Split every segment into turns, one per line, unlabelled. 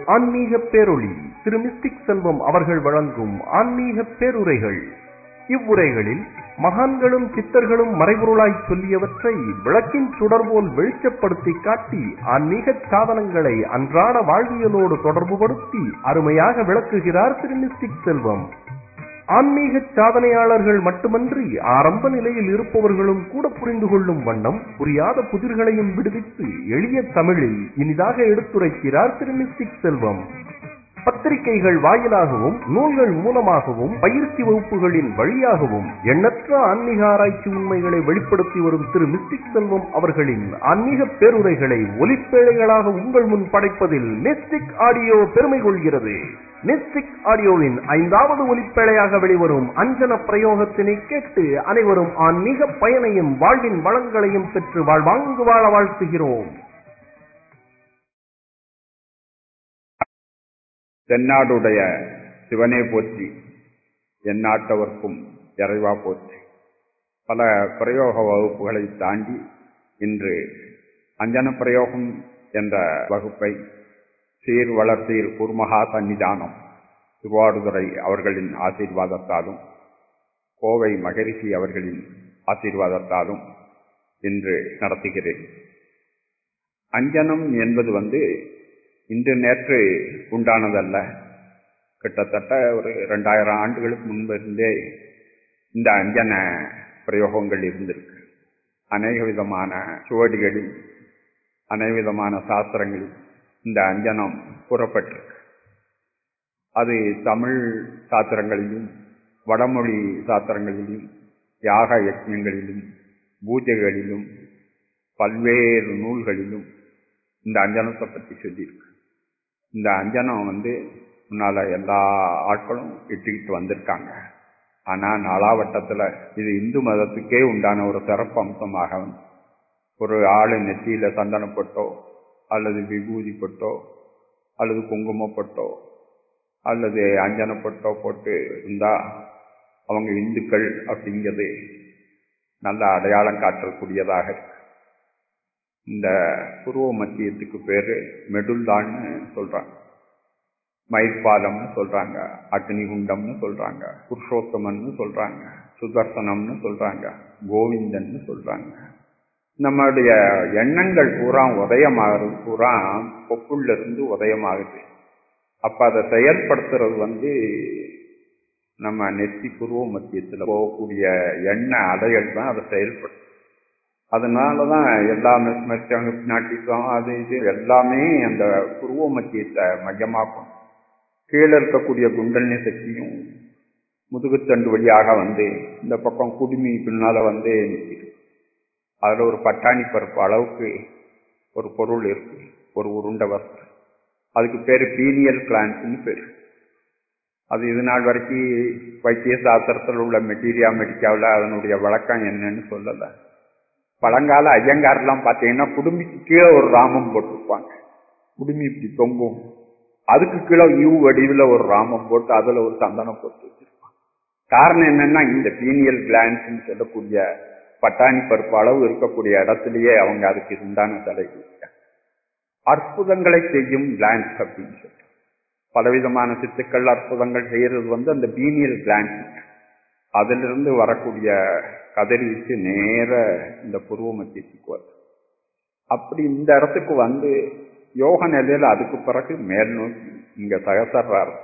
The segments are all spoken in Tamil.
ஆன்மீக பேரொளி திரு மிஸ்டிக் செல்வம் அவர்கள் வழங்கும் ஆன்மீக பேருரைகள் இவ்வுரைகளில் மகான்களும் சித்தர்களும் மறைபொருளாய் சொல்லியவற்றை விளக்கின் சுடர்போல் வெளிச்சப்படுத்தி காட்டி ஆன்மீக சாதனங்களை அன்றாட வாழ்வியலோடு தொடர்புபடுத்தி அருமையாக விளக்குகிறார் திரு மிஸ்டிக் செல்வம் ஆன்மீக சாதனையாளர்கள் மட்டுமன்றி ஆரம்ப நிலையில் இருப்பவர்களும் கூட புரிந்து கொள்ளும் வண்ணம் புரியாத புதிர்களையும் விடுவித்து எளிய தமிழில் இனிதாக எடுத்துரைக்கிறார் திரு மிஸ்டிக் செல்வம் பத்திரிகைகள் வாயிலாகவும் நூல்கள் மூலமாகவும் பயிற்சி வகுப்புகளின் வழியாகவும் எண்ணற்ற ஆன்மீக ஆராய்ச்சி உண்மைகளை வெளிப்படுத்தி வரும் திரு மிஸ்டிக் செல்வம் அவர்களின் ஆன்மீக பேருரைகளை ஒலிப்பேழைகளாக உங்கள் முன் படைப்பதில் மிஸ்டிக் ஆடியோ பெருமை கொள்கிறது மிஸ்டிக் ஆடியோவின் ஐந்தாவது ஒலிப்பேழையாக வெளிவரும் அஞ்சன பிரயோகத்தினை கேட்டு அனைவரும் ஆன்மீக பயனையும் வாழ்வின் வளங்களையும் பெற்று வாழ்வாங்கு வாழ வாழ்த்துகிறோம்
தென்னாடுடைய சிவனே போற்றி எந்நாட்டவர்க்கும் இறைவா போற்றி பல பிரயோக வகுப்புகளை தாண்டி இன்று அஞ்சன பிரயோகம் என்ற வகுப்பை சீர் வளர்த்தீர் குருமகா சன்னிதானம் திருவாடுதுறை அவர்களின் ஆசீர்வாதத்தாலும் கோவை மகரிஷி அவர்களின் ஆசீர்வாதத்தாலும் இன்று நடத்துகிறேன் அஞ்சனம் என்பது வந்து இன்று நேற்று உண்டானதல்ல கிட்டத்தட்ட ஒரு ரெண்டாயிரம் ஆண்டுகளுக்கு முன்பிருந்தே இந்த அஞ்சன பிரயோகங்கள் இருந்திருக்கு அநேக விதமான சுவடிகளில் அநேக விதமான சாஸ்திரங்களில் இந்த அஞ்சனம் கூறப்பட்டிருக்கு அது தமிழ் சாத்திரங்களிலும் வடமொழி சாத்திரங்களிலும் யாக யஜ்யங்களிலும் பூஜைகளிலும் பல்வேறு நூல்களிலும் இந்த அஞ்சனத்தை பற்றி சொல்லியிருக்கு இந்த அஞ்சனம் வந்து முன்னால எல்லா ஆட்களும் இட்டுக்கிட்டு வந்திருக்காங்க ஆனா நாலாவட்டத்துல இது இந்து மதத்துக்கே உண்டான ஒரு சிறப்பு அம்சமாக வந்து ஒரு ஆளு நெத்தியில சந்தனப்பட்டோ அல்லது விபூதி பொட்டோ அல்லது குங்குமப்பட்டோ அல்லது அஞ்சனப்பட்டோ போட்டு இருந்தா அவங்க இந்துக்கள் அப்படிங்கிறது நல்ல அடையாளம் காட்டக்கூடியதாக இருக்கு இந்த புருவ மத்தியத்துக்கு பேரு மெடுல்லான்னு சொல்றாங்க மயிர்பாலம்னு சொல்றாங்க அக்னிகுண்டம்னு சொல்றாங்க புருஷோத்தமன்னு சொல்றாங்க சுதர்சனம்னு சொல்றாங்க கோவிந்தன்னு சொல்றாங்க நம்மளுடைய எண்ணங்கள் பூரா உதயமாகிறது பூரா பொப்புள்ள இருந்து உதயமாகுது அப்ப அதை செயல்படுத்துறது வந்து நம்ம நெத்தி புருவ மத்தியத்தில் போகக்கூடிய எண்ண அலைகள் தான் அதை செயல்படுத்தும் அதனாலதான் எல்லாமே நாட்டிசம் அது இது எல்லாமே அந்த புருவ மத்தியத்தை மையமாக்கும் கீழே இருக்கக்கூடிய குண்டலினி சக்தியும் முதுகுத்தண்டு வழியாக வந்து இந்த பக்கம் குடுமி பின்னால வந்து நிற்கிது அதுல ஒரு பட்டாணி பருப்பு அளவுக்கு ஒரு பொருள் இருக்கு ஒரு உருண்டை வஸ்து அதுக்கு பேரு பீனியல் கிளான்ஸ்னு பேரு அது இது நாள் வரைக்கும் வைத்திய சாஸ்திரத்தில் உள்ள மெட்டீரியா மெடிக்காவில் அதனுடைய வழக்கம் என்னன்னு சொல்லலை பழங்கால ஐயங்காரெல்லாம் பார்த்தீங்கன்னா குடும்பிக்கு கீழே ஒரு ராமம் போட்டிருப்பாங்க குடுமி இப்படி தொங்கும் அதுக்கு கீழே யூ வடிவில் ஒரு ராமம் போட்டு அதுல ஒரு சந்தனம் போட்டு வச்சிருப்பாங்க காரணம் என்னன்னா இந்த பீனியல் கிளான்ஸ்ன்னு சொல்லக்கூடிய பட்டாணி பருப்பு அளவு இருக்கக்கூடிய இடத்துலயே அவங்க அதுக்கு உண்டான தலை அற்புதங்களை செய்யும் கிளான்ஸ் அப்படின்னு சொல்லி பலவிதமான சித்துக்கள் அற்புதங்கள் செய்யறது வந்து அந்த பீனியல் கிளான்ஸ் அதிலிருந்து வரக்கூடிய கதிர்வீச்சு நேர இந்த புருவ மத்தியத்துக்கு வருது அப்படி இந்த இடத்துக்கு வந்து யோக நிலையில அதுக்கு பிறகு மேல் நோக்கி இங்க சகசர்றார்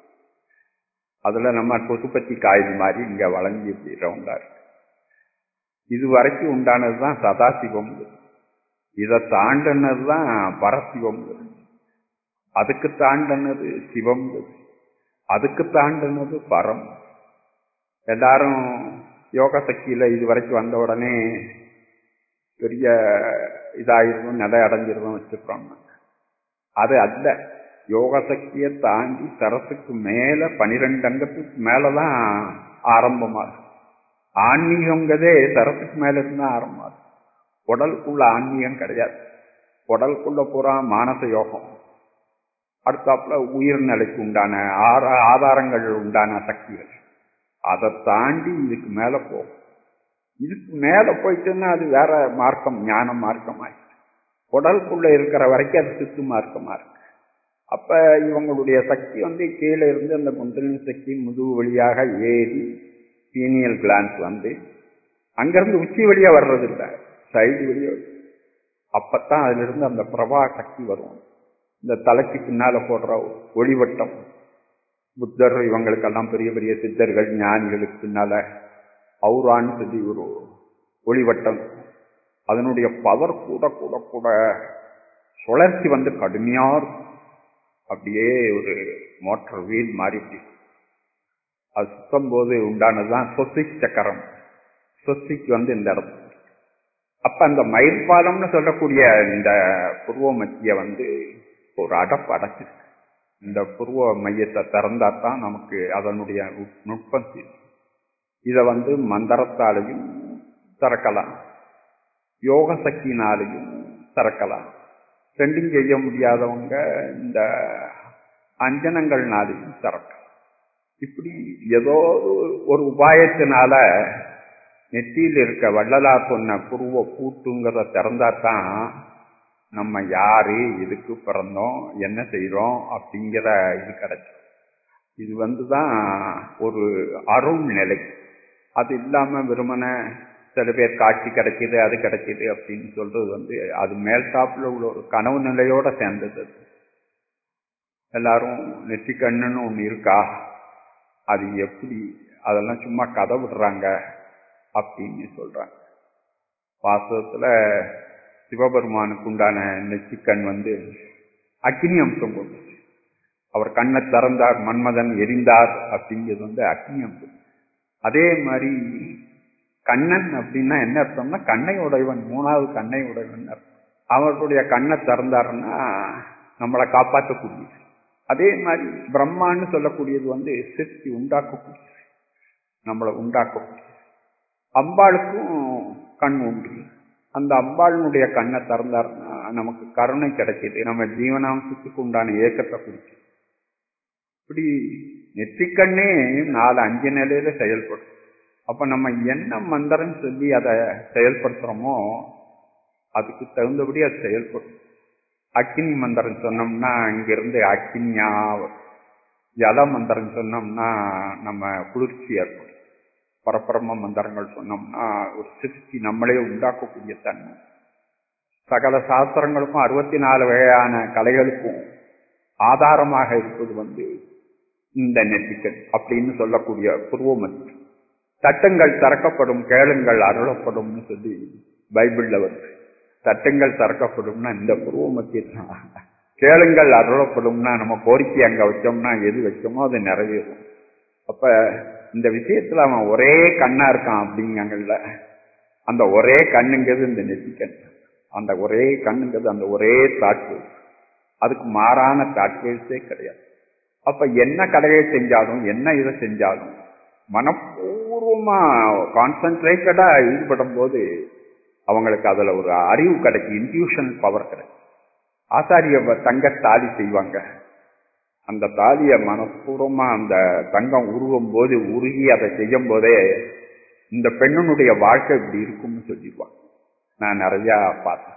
அதுல நம்ம கொசுப்பத்தி காயில் மாதிரி இங்க வளைஞ்சி இப்படி ரவுண்டா இருக்கு இது வரைக்கும் உண்டானதுதான் சதாசிவம் இதை தாண்டினதுதான் பரசிவம் அதுக்கு தாண்டினது சிவம் அதுக்கு தாண்டினது பரம் எல்லாரும் யோக சக்தியில இது வரைக்கும் வந்த உடனே பெரிய இதாயிருக்கும் நிலை அடைஞ்சிருக்கும் வச்சுக்கிறோம் அது அல்ல யோக சக்தியை தாண்டி சரத்துக்கு மேல பனிரெண்டு அங்கத்துக்கு மேலதான் ஆரம்பமாகும் ஆன்மீகங்கிறதே சரத்துக்கு மேல இருந்தா ஆரம்பமாகும் உடலுக்குள்ள ஆன்மீகம் கிடையாது உடலுக்குள்ள பூரா மானச யோகம் அடுத்தாப்புல உயிர்நிலைக்கு உண்டான ஆதாரங்கள் உண்டான சக்திகள் அதை தாண்டி இதுக்கு மேல போகும் இதுக்கு மேல போயிட்டுன்னா அது வேற மார்க்கம் ஞான மார்க்கம் ஆயிடுச்சு உடலுக்குள்ள இருக்கிற வரைக்கும் அது சித்து மார்க்கமா இருக்கு அப்ப இவங்களுடைய சக்தி வந்து கீழே இருந்து அந்த குண்டலினி சக்தி முதுகு வழியாக ஏறி பீனியல் கிளான்ஸ் வந்து அங்கிருந்து உச்சி வழியா வர்றது இல்லை சைடு வழியா அப்பத்தான் அதுல இருந்து அந்த பிரபா சக்தி வரும் இந்த தலைக்கு பின்னால போடுற ஒளிவட்டம் புத்தர் இவங்களுக்கெல்லாம் பெரிய பெரிய சித்தர்கள் ஞானிகளுக்கு பின்னால அவுரான்னு சொல்லி ஒரு ஒளிவட்டம் அதனுடைய பவர் கூட கூட கூட சுழற்சி வந்து கடுமையா இருக்கும் அப்படியே ஒரு மோட்டர் வீல் மாதிரி இப்படி அது சுத்தம் போது உண்டானதுதான் சொசிக் சக்கரம் சொசிக்கு வந்து இந்த இடம் அப்ப அந்த மயிர்பாலம்னு சொல்லக்கூடிய இந்த புருவ மத்திய வந்து ஒரு அடப்பு அடைச்சிருக்கு இந்த புருவ மையத்தை திறந்தா தான் நமக்கு அதனுடைய நுட்பம் தெரியும் இதை வந்து மந்திரத்தாலையும் திறக்கலாம் யோக சக்தினாலையும் திறக்கலாம் ரெண்டும் செய்ய முடியாதவங்க இந்த அஞ்சனங்கள்னாலையும் திறக்கலாம் இப்படி ஏதோ ஒரு உபாயத்தினால நெத்தியில் இருக்க வள்ளலார் சொன்ன புருவ பூட்டுங்கிறத திறந்தாதான் நம்ம யாரு எதுக்கு பிறந்தோம் என்ன செய்யறோம் அப்படிங்கிற இது கிடைக்கும் இது வந்துதான் ஒரு அருள் நிலை அது இல்லாம வெறுமன சில பேர் காட்சி கிடைக்கிது அது கிடைக்கிது அப்படின்னு சொல்றது வந்து அது மேல் டாப்ல உள்ள ஒரு கனவு நிலையோட சேர்ந்தது எல்லாரும் நெற்றி கண்ணுன்னு ஒண்ணு இருக்கா அது எப்படி அதெல்லாம் சும்மா கதை விடுறாங்க அப்படின்னு சொல்றாங்க வாஸ்தவத்துல சிவபெருமானுக்கு உண்டான நெற்றிக்கண் வந்து அக்னி அம்சம் கொண்டு அவர் கண்ணை திறந்தார் மன்மதன் எரிந்தார் அப்படிங்கிறது வந்து அக்னி அம்சம் அதே மாதிரி கண்ணன் அப்படின்னா என்ன அர்த்தம்னா கண்ணை உடையவன் மூணாவது கண்ணை உடையவன் அர்த்தம் அவருடைய கண்ணை திறந்தாருன்னா நம்மளை காப்பாற்றக்கூடியது அதே மாதிரி பிரம்மான்னு சொல்லக்கூடியது வந்து சிருஷ்டி உண்டாக்கக்கூடியது நம்மளை உண்டாக்கக்கூடியது அம்பாளுக்கும் கண் உண்டு அந்த அம்பாளினுடைய கண்ணை திறந்தாருன்னா நமக்கு கருணை கிடைக்கிது நம்ம ஜீவனாம்சத்துக்கு உண்டான ஏக்கத்தை கொடுக்குது இப்படி நெற்றிக்கண்ணே நாலு அஞ்சு நிலையில செயல்படும் அப்ப நம்ம என்ன மந்திரம் சொல்லி அதை செயல்படுத்துறோமோ அதுக்கு தகுந்தபடி அது செயல்படும் அக்கினி மந்திரம் சொன்னோம்னா இங்கிருந்து அக்கினியா ஜல மந்திரம் சொன்னோம்னா நம்ம குளிர்ச்சி ஏற்படும் பரபரம மந்திரங்கள் சொன்னோம்னா ஒரு சிருஷ்டி நம்மளே உண்டாக்கக்கூடிய தன்மை சகல சாஸ்திரங்களுக்கும் அறுபத்தி நாலு வகையான கலைகளுக்கும் ஆதாரமாக இருப்பது வந்து இந்த நெற்றிக்கல் அப்படின்னு சொல்லக்கூடிய புருவமத்தி தட்டுங்கள் திறக்கப்படும் கேளுங்கள் அருளப்படும்னு சொல்லி பைபிள்ல வருது தட்டுங்கள் திறக்கப்படும்னா இந்த புருவமத்தி கேளுங்கள் அருளப்படும்னா நம்ம கோரிக்கை அங்க வச்சோம்னா எது வச்சோமோ அது நிறைவேறும் அப்ப இந்த விஷயத்துல அவன் ஒரே கண்ணா இருக்கான் அப்படிங்கல அந்த ஒரே கண்ணுங்கிறது இந்த நெத்திக்கண் அந்த ஒரே கண்ணுங்கிறது அந்த ஒரே தாட்கு அதுக்கு மாறான தாட்வேஸே கிடையாது அப்ப என்ன கலையை செஞ்சாலும் என்ன இதை செஞ்சாலும் மனப்பூர்வமா கான்சென்ட்ரேட்டடா ஈடுபடும் போது அவங்களுக்கு அதுல ஒரு அறிவு கிடைக்கும் இன்ட்யூஷன் பவர் கிடைக்கும் ஆசாரிய தங்க தாலி செய்வாங்க அந்த தாலிய மனப்பூர்வமா அந்த தங்கம் உருவும் போது உருகி அதை செய்யும் போதே இந்த பெண்ணுடைய வாழ்க்கை இப்படி இருக்கும்னு சொல்லிடுவாங்க நான் நிறைய பார்த்தேன்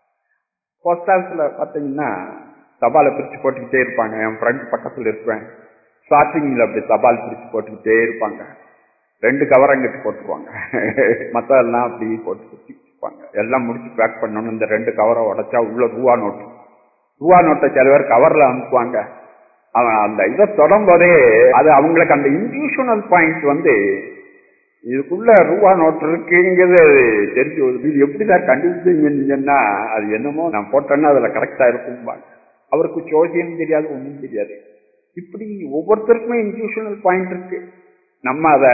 போஸ்ட் ஆஃபீஸ்ல பாத்தீங்கன்னா தபாலை பிரிச்சு போட்டுக்கிட்டே இருப்பாங்க என் ஃப்ரெண்ட் பக்கத்துல இருப்பேன் ஸ்டார்டிங்ல அப்படி தபால் பிரிச்சு போட்டுக்கிட்டே இருப்பாங்க ரெண்டு கவர் அங்கிட்டு போட்டுருவாங்க மத்ததெல்லாம் அப்படி போட்டு சுத்திப்பாங்க எல்லாம் முடிச்சு பேக் பண்ணணும் இந்த ரெண்டு கவரை உடைச்சா உள்ள ரூபா நோட்டு ரூபா நோட்டை சில பேர் கவர்ல அனுப்புவாங்க அவன் அந்த இதை தொடரும்போதே அது அவங்களுக்கு அந்த இன்டியூஷனல் பாயிண்ட் வந்து இதுக்குள்ள ரூபா நோட்டு இருக்குங்கிறது தெரிஞ்சு வருது இது எப்படி சார் கண்டுபிடிச்சீங்கன்னா அது என்னமோ நான் போட்டேன்னா அதுல கரெக்டா இருக்கும்பாங்க அவருக்கு சோசியம் தெரியாது ஒன்றும் தெரியாது இப்படி ஒவ்வொருத்தருக்குமே இன்டியூஷனல் பாயிண்ட் இருக்கு நம்ம அதை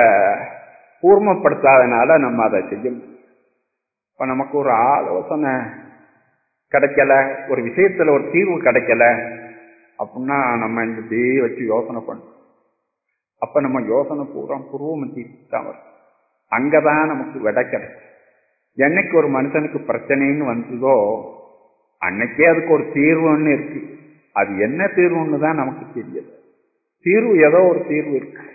கூர்மப்படுத்தாதனால நம்ம அதை செய்ய முடியும் இப்ப நமக்கு ஒரு ஆலோசனை கிடைக்கல ஒரு விஷயத்துல ஒரு தீர்வு கிடைக்கல அப்படின்னா நம்ம இந்த தே வச்சு யோசனை பண்ணணும் அப்ப நம்ம யோசனை பூரா புருவமத்தி தான் வரும் அங்கதான் நமக்கு விடை கிடைக்கும் என்னைக்கு ஒரு மனுஷனுக்கு பிரச்சனைன்னு வந்ததோ அன்னைக்கே அதுக்கு ஒரு தீர்வுன்னு இருக்கு அது என்ன தீர்வுன்னு தான் நமக்கு தெரியல தீர்வு ஏதோ ஒரு தீர்வு இருக்கு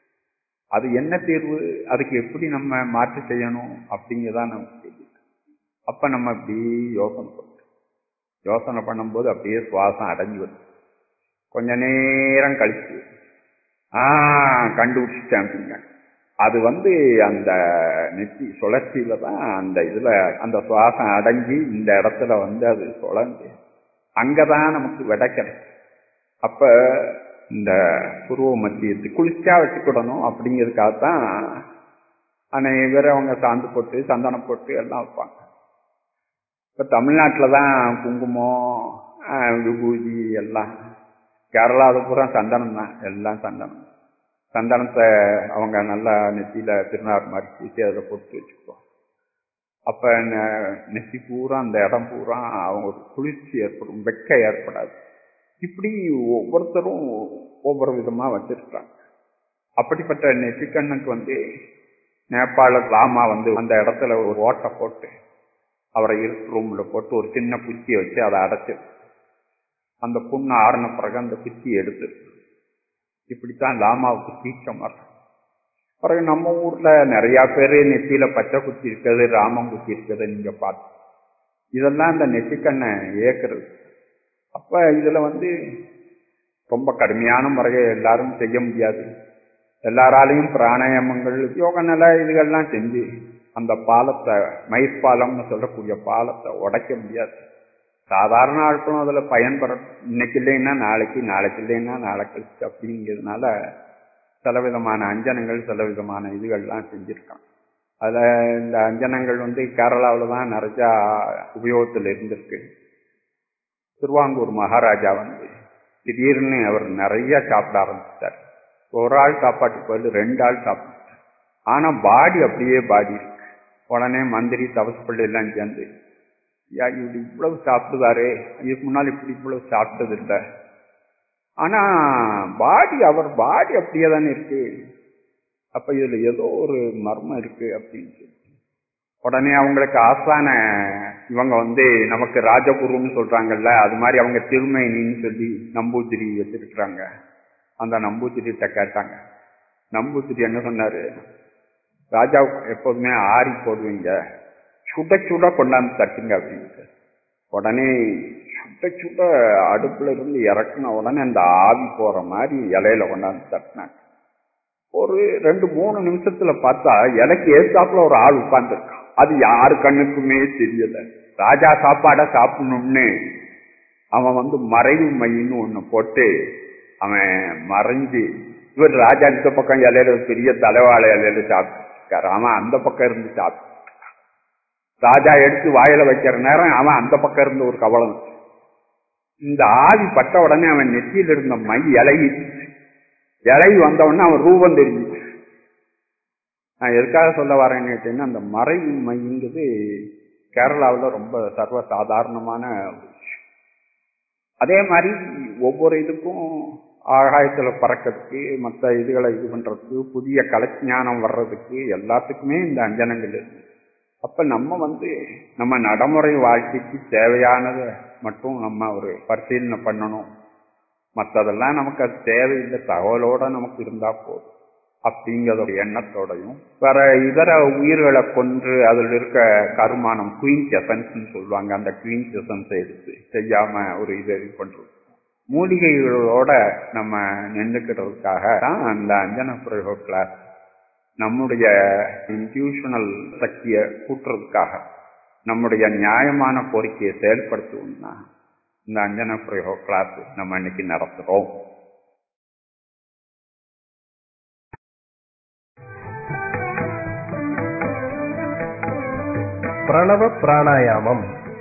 அது என்ன தீர்வு அதுக்கு எப்படி நம்ம மாற்றி செய்யணும் அப்படிங்கதான் நமக்கு தெரியுது அப்ப நம்ம இப்படி யோசனை பண்ணுறோம் யோசனை பண்ணும்போது அப்படியே சுவாசம் அடைஞ்சு வருது கொஞ்ச நேரம் கழிச்சு ஆ கண்டுபிடிச்சிட்டேன் அப்படிங்க அது வந்து அந்த நெத்தி சுழற்சியில தான் அந்த இதுல அந்த சுவாசம் அடங்கி இந்த இடத்துல வந்து அது சுழஞ்சு அங்கதான் நமக்கு விடை கிடைக்கும் அப்ப இந்த புருவ மத்தியத்து குளிர்ச்சியா வச்சுக்கிடணும் அப்படிங்கிறதுக்காகத்தான் அனைவரும் அவங்க சாந்து போட்டு சந்தனம் போட்டு எல்லாம் வைப்பாங்க இப்ப தமிழ்நாட்டில் தான் குங்குமம் ஆஹ், விபூதி எல்லாம் கேரளாவில் பூரா சந்தனம் தான் எல்லாம் சந்தனம் சந்தனத்தை அவங்க நல்லா நெத்தியில திருநார் மாதிரி பூசி அதில் போட்டு வச்சுக்குவோம் அப்ப நெ- நெத்தி பூரா அந்த இடம் பூரா அவங்க ஒரு குளிர்ச்சி ஏற்படும் வெக்க ஏற்படாது இப்படி ஒவ்வொருத்தரும் ஒவ்வொரு விதமா வச்சிருக்காங்க அப்படிப்பட்ட நெற்றிக்கண்ணுக்கு வந்து நேபாள லாமா வந்து அந்த இடத்துல ஒரு ஓட்டை போட்டு அவரை இருட்டு ரூம்ல போட்டு ஒரு சின்ன குச்சியை வச்சு அதை அடைச்சு அந்த புண்ணு ஆறின பிறகு அந்த குச்சியை எடுத்து இப்படித்தான் லாமாவுக்கு தீட்சம் வரும் பிறகு நம்ம ஊர்ல நிறைய பேர் நெத்தியில பச்சை குத்தி இருக்கிறது ராமம் குத்தி இருக்கிறது நீங்க பார்த்து இதெல்லாம் அந்த நெற்றிக்கண்ணை ஏக்குறது அப்ப இதுல வந்து ரொம்ப கடுமையான முறையை எல்லாரும் செய்ய முடியாது எல்லாராலையும் பிராணாயாமங்கள் யோக நிலை இதுகள்லாம் செஞ்சு அந்த பாலத்தை மயிர்பாலம்னு சொல்லக்கூடிய பாலத்தை உடைக்க முடியாது சாதாரண ஆட்களும் அதுல பயன்பெற இன்னைக்கு இல்லைன்னா நாளைக்கு நாளைக்கு இல்லைன்னா நாளை கழிச்சு அப்படிங்கிறதுனால சில விதமான அஞ்சனங்கள் சில விதமான இதுகள்லாம் செஞ்சிருக்காங்க அதுல இந்த அஞ்சனங்கள் வந்து கேரளாவில் தான் நிறைய உபயோகத்தில் இருந்திருக்கு திருவாங்கூர் மகாராஜா வந்து திடீர்னு அவர் நிறைய சாப்பிட ஆரம்பிச்சிட்டார் ஒரு ஆள் சாப்பாட்டுக்கு பதில் ரெண்டு ஆள் சாப்பிட்டார் ஆனா பாடி அப்படியே பாடி இருக்கு உடனே மந்திரி தபசு பிள்ளை எல்லாம் சேர்ந்து ஐயா இப்படி இவ்வளவு சாப்பிடுதாரே இதுக்கு முன்னால் இப்படி இவ்வளவு சாப்பிட்டது இல்லை ஆனா பாடி அவர் பாடி அப்படியே தானே இருக்கு அப்ப இதுல ஏதோ ஒரு மர்மம் இருக்கு அப்படின்னு சொல்லி உடனே அவங்களுக்கு ஆசான இவங்க வந்து நமக்கு ராஜகுருன்னு சொல்றாங்கல்ல அது மாதிரி அவங்க திருமேனின்னு சொல்லி நம்பூதிரி வச்சிருக்கிறாங்க அந்த நம்பூதிரிட்ட கேட்டாங்க நம்பூதிரி என்ன சொன்னாரு ராஜாவுக்கு எப்போதுமே ஆரி போடுவீங்க சுட சுட கொண்டாந்து தட்டுங்க அப்படின்ட்டு உடனே சுட சுட அடுப்புல இருந்து இறக்குன உடனே அந்த ஆவி போற மாதிரி இலையில கொண்டாந்து தட்டினாங்க ஒரு ரெண்டு மூணு நிமிஷத்துல பார்த்தா இலைக்கு ஏத்தாப்புல ஒரு ஆள் உட்கார்ந்துருக்கான் அது யாரு கண்ணுக்குமே தெரியல ராஜா சாப்பாட சாப்பிடணும்னு அவன் வந்து மறைவு மையின்னு ஒண்ணு போட்டு அவன் மறைஞ்சு இவர் ராஜா இந்த பக்கம் இலையில ஒரு பெரிய தலைவாழை இலையில சாப்பிட்டுருக்காரு அவன் அந்த பக்கம் இருந்து சாப்பிட்டு ராஜா எடுத்து வாயில வைக்கிற நேரம் அவன் அந்த பக்கம் இருந்து ஒரு கவலம் வச்சு. இந்த ஆவி பட்ட உடனே அவன் நெத்தியில் இருந்த மை இலகி இலகி வந்த உடனே அவன் ரூபம் தெரிஞ்சு நான் எதுக்காக சொல்ல வரேன்னு கேட்டீங்கன்னா அந்த மறைவு மைங்கிறது கேரளாவில் ரொம்ப சர்வ சாதாரணமான ஒரு விஷயம். அதே மாதிரி ஒவ்வொரு இதுக்கும் ஆகாயத்துல பறக்கிறதுக்கு மற்ற இதுகளை இது பண்றதுக்கு புதிய கலைஞானம் வர்றதுக்கு எல்லாத்துக்குமே இந்த அஞ்சனங்கள் இருக்கு அப்ப நம்ம வந்து நம்ம நடைமுறை வாழ்க்கைக்கு தேவையானதை மட்டும் நம்ம ஒரு பரிசீலனை பண்ணணும் மற்றதெல்லாம் நமக்கு அது தேவையில்லை தகவலோட நமக்கு இருந்தா போதும் அப்படிங்கிற ஒரு எண்ணத்தோடையும் வேற இதர உயிர்களை கொன்று அதில் இருக்க கருமானம் குயின் எசன்ஸ் சொல்லுவாங்க அந்த குயின் எசன்ஸை எடுத்து செய்யாம ஒரு இதை இது பண்றது மூலிகைகளோட நம்ம நின்றுக்கிறதுக்காக தான் அந்த அஞ்சன பிரயோக கிளாஸ் நம்முடைய இன்டியூஷனல் சக்தியை கூட்டுறதுக்காக நம்முடைய நியாயமான கோரிக்கையை செயல்படுத்தணும்னா இந்த அஞ்சன பிரயோக கிளாஸ் நம்ம இன்னைக்கு நடத்துறோம்
பிரணவ பிராணாயாமம்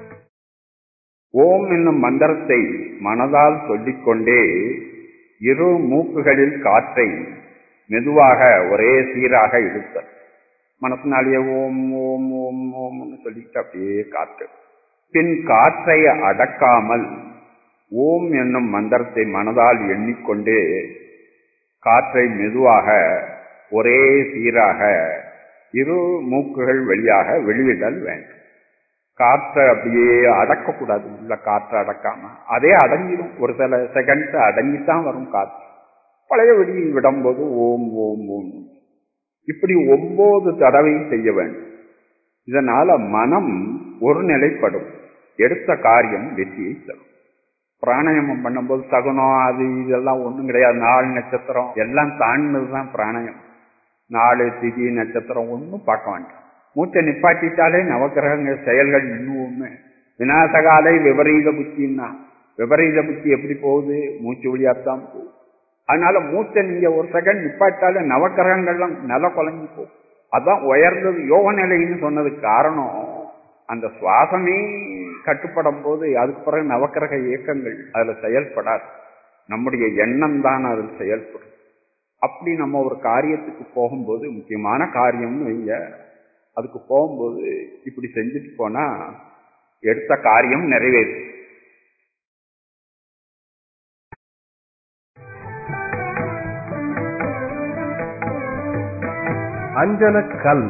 ஓம் என்னும் மந்திரத்தை மனதால் சொல்லிக்கொண்டே இரு மூக்குகளில் காற்றை மெதுவாக ஒரே சீராக இழுத்தல் மனசினாலேயே ஓம் ஓம் ஓம் ஓம்னு சொல்லிட்டு அப்படியே காற்று பின் காற்றை அடக்காமல் ஓம் என்னும் மந்திரத்தை மனதால் எண்ணிக்கொண்டே காற்றை மெதுவாக ஒரே சீராக இரு மூக்குகள் வழியாக வெளியிடல் வேண்டும் காற்றை அப்படியே அடக்கக்கூடாது உள்ள காற்றை அடக்காம அதே அடங்கிடும் ஒரு சில செகண்ட்ஸ் அடங்கித்தான் வரும் காற்று பழைய வெளியில் விடும்போது ஓம் ஓம் ஓம் இப்படி ஒன்பது தடவை செய்ய வேண்டும் இதனால மனம் ஒரு நிலைப்படும் எடுத்த காரியம் வெற்றியை தரும் பிராணாயாமம் பண்ணும்போது சகுனம் அது இதெல்லாம் ஒண்ணும் கிடையாது நாலு நட்சத்திரம் எல்லாம் தாண்டினதுதான் பிராணாயம் நாலு திதி நட்சத்திரம் ஒன்றும் பார்க்க வேண்டாம் மூச்சை நிப்பாட்டிட்டாலே நவக்கிரகங்கள் செயல்கள் இன்னும் விநாசகாலை விபரீத புத்தின்னா விபரீத புத்தி எப்படி போகுது மூச்சு வழியாத்தான் போகுது அதனால மூச்சை நீங்க ஒரு செகண்ட் நிப்பாட்டாலே நவக்கிரகங்கள்லாம் நில குலைஞ்சு போகும் அதான் உயர்ந்தது யோக நிலைன்னு சொன்னதுக்கு காரணம் அந்த சுவாசமே கட்டுப்படும் போது அதுக்கு பிறகு நவக்கிரக இயக்கங்கள் அதுல செயல்படாது நம்முடைய எண்ணம் தான் அதில் செயல்படும் அப்படி நம்ம ஒரு காரியத்துக்கு போகும்போது முக்கியமான காரியம்னு வைங்க அதுக்கு போகும்போது இப்படி செஞ்சுட்டு போனா எடுத்த காரியம் நிறைவேறும்
அஞ்சன கல்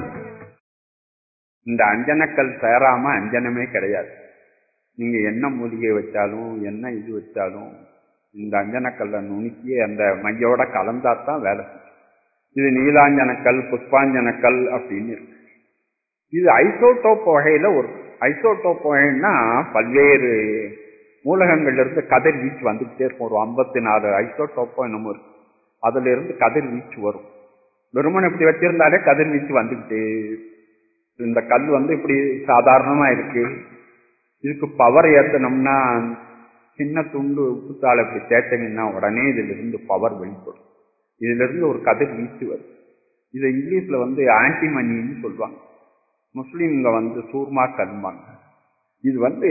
இந்த அஞ்சனக்கல் சேராம அஞ்சனமே கிடையாது நீங்க என்ன மூலிகை வச்சாலும் என்ன இது வச்சாலும் இந்த அஞ்சனக்கல்லை நுணுக்கி அந்த மையோட கலந்தாத்தான் வேலை செய்யும் இது நீலாஞ்சனக்கல் புஷ்பாஞ்சனக்கல் அப்படின்னு இருக்கு இது ஐசோட்டோப் வகையில ஒரு ஐசோட்டோப் வகைன்னா பல்வேறு மூலகங்கள்ல இருந்து கதிர் வீச்சு வந்துகிட்டே இருக்கும் ஒரு ஐம்பத்தி நாலு ஐசோட்டோப்போ என்னமோ இருக்கு அதுல இருந்து கதிர் வீச்சு வரும் வெறுமன் இப்படி வச்சிருந்தாலே கதிர் வீச்சு வந்துகிட்டே இந்த கல் வந்து இப்படி சாதாரணமா இருக்கு இதுக்கு பவர் ஏத்தனோம்னா சின்ன துண்டு உப்புத்தாள் இப்படி தேய்ச்சீங்கன்னா உடனே இதுல இருந்து பவர் வெளிப்படும் இதுல இருந்து ஒரு கதிர் வீச்சு வரும் இதை இங்கிலீஷ்ல வந்து ஆன்டிமனின்னு சொல்லுவாங்க முஸ்லீம்ங்க வந்து சூர்மா கல்வாங்க இது வந்து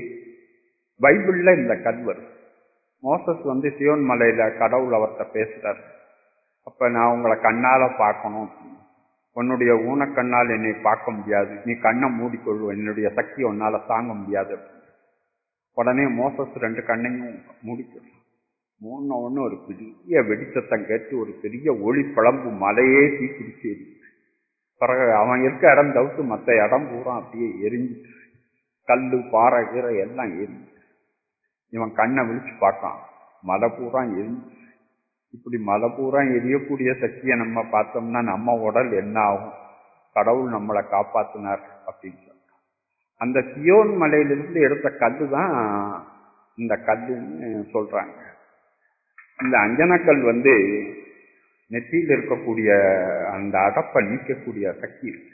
பைபிள்ல இந்த கல் வரும் மோசஸ் வந்து சியோன் மலையில கடவுள் அவர்கிட்ட பேசுறாரு அப்ப நான் உங்களை கண்ணால பார்க்கணும் உன்னுடைய ஊனக்கண்ணால் என்னை பார்க்க முடியாது நீ கண்ணை மூடிக்கொள்ளும் என்னுடைய சக்தி உன்னால தாங்க முடியாது உடனே மோசஸ் ரெண்டு கண்ணையும் மூடிக்கொள்ளும் மூணு ஒன்று ஒரு பெரிய வெடிச்சத்தம் கேட்டு ஒரு பெரிய ஒளி பிளம்பு மலையே தீப்பிடிச்சு பிறகு அவன் இருக்க இடம் தவிர்த்து மற்ற இடம் பூரா அப்படியே எரிஞ்சிட்டு கல்லு பாறை கீரை எல்லாம் எரிஞ்சு இவன் கண்ணை விழிச்சு பார்க்கான் மலை பூரா எரிஞ்சு இப்படி மலை பூரா எரியக்கூடிய சக்தியை நம்ம பார்த்தோம்னா நம்ம உடல் என்ன ஆகும் கடவுள் நம்மளை காப்பாத்தினார் அப்படின்னு சொல்றான் அந்த சியோன் மலையிலிருந்து எடுத்த கல்லு தான் இந்த கல்லுன்னு சொல்றாங்க இந்த அஞ்சனக்கல் வந்து நெற்றியில் இருக்கக்கூடிய அந்த அடப்பை நீக்கக்கூடிய சக்தி இருக்கு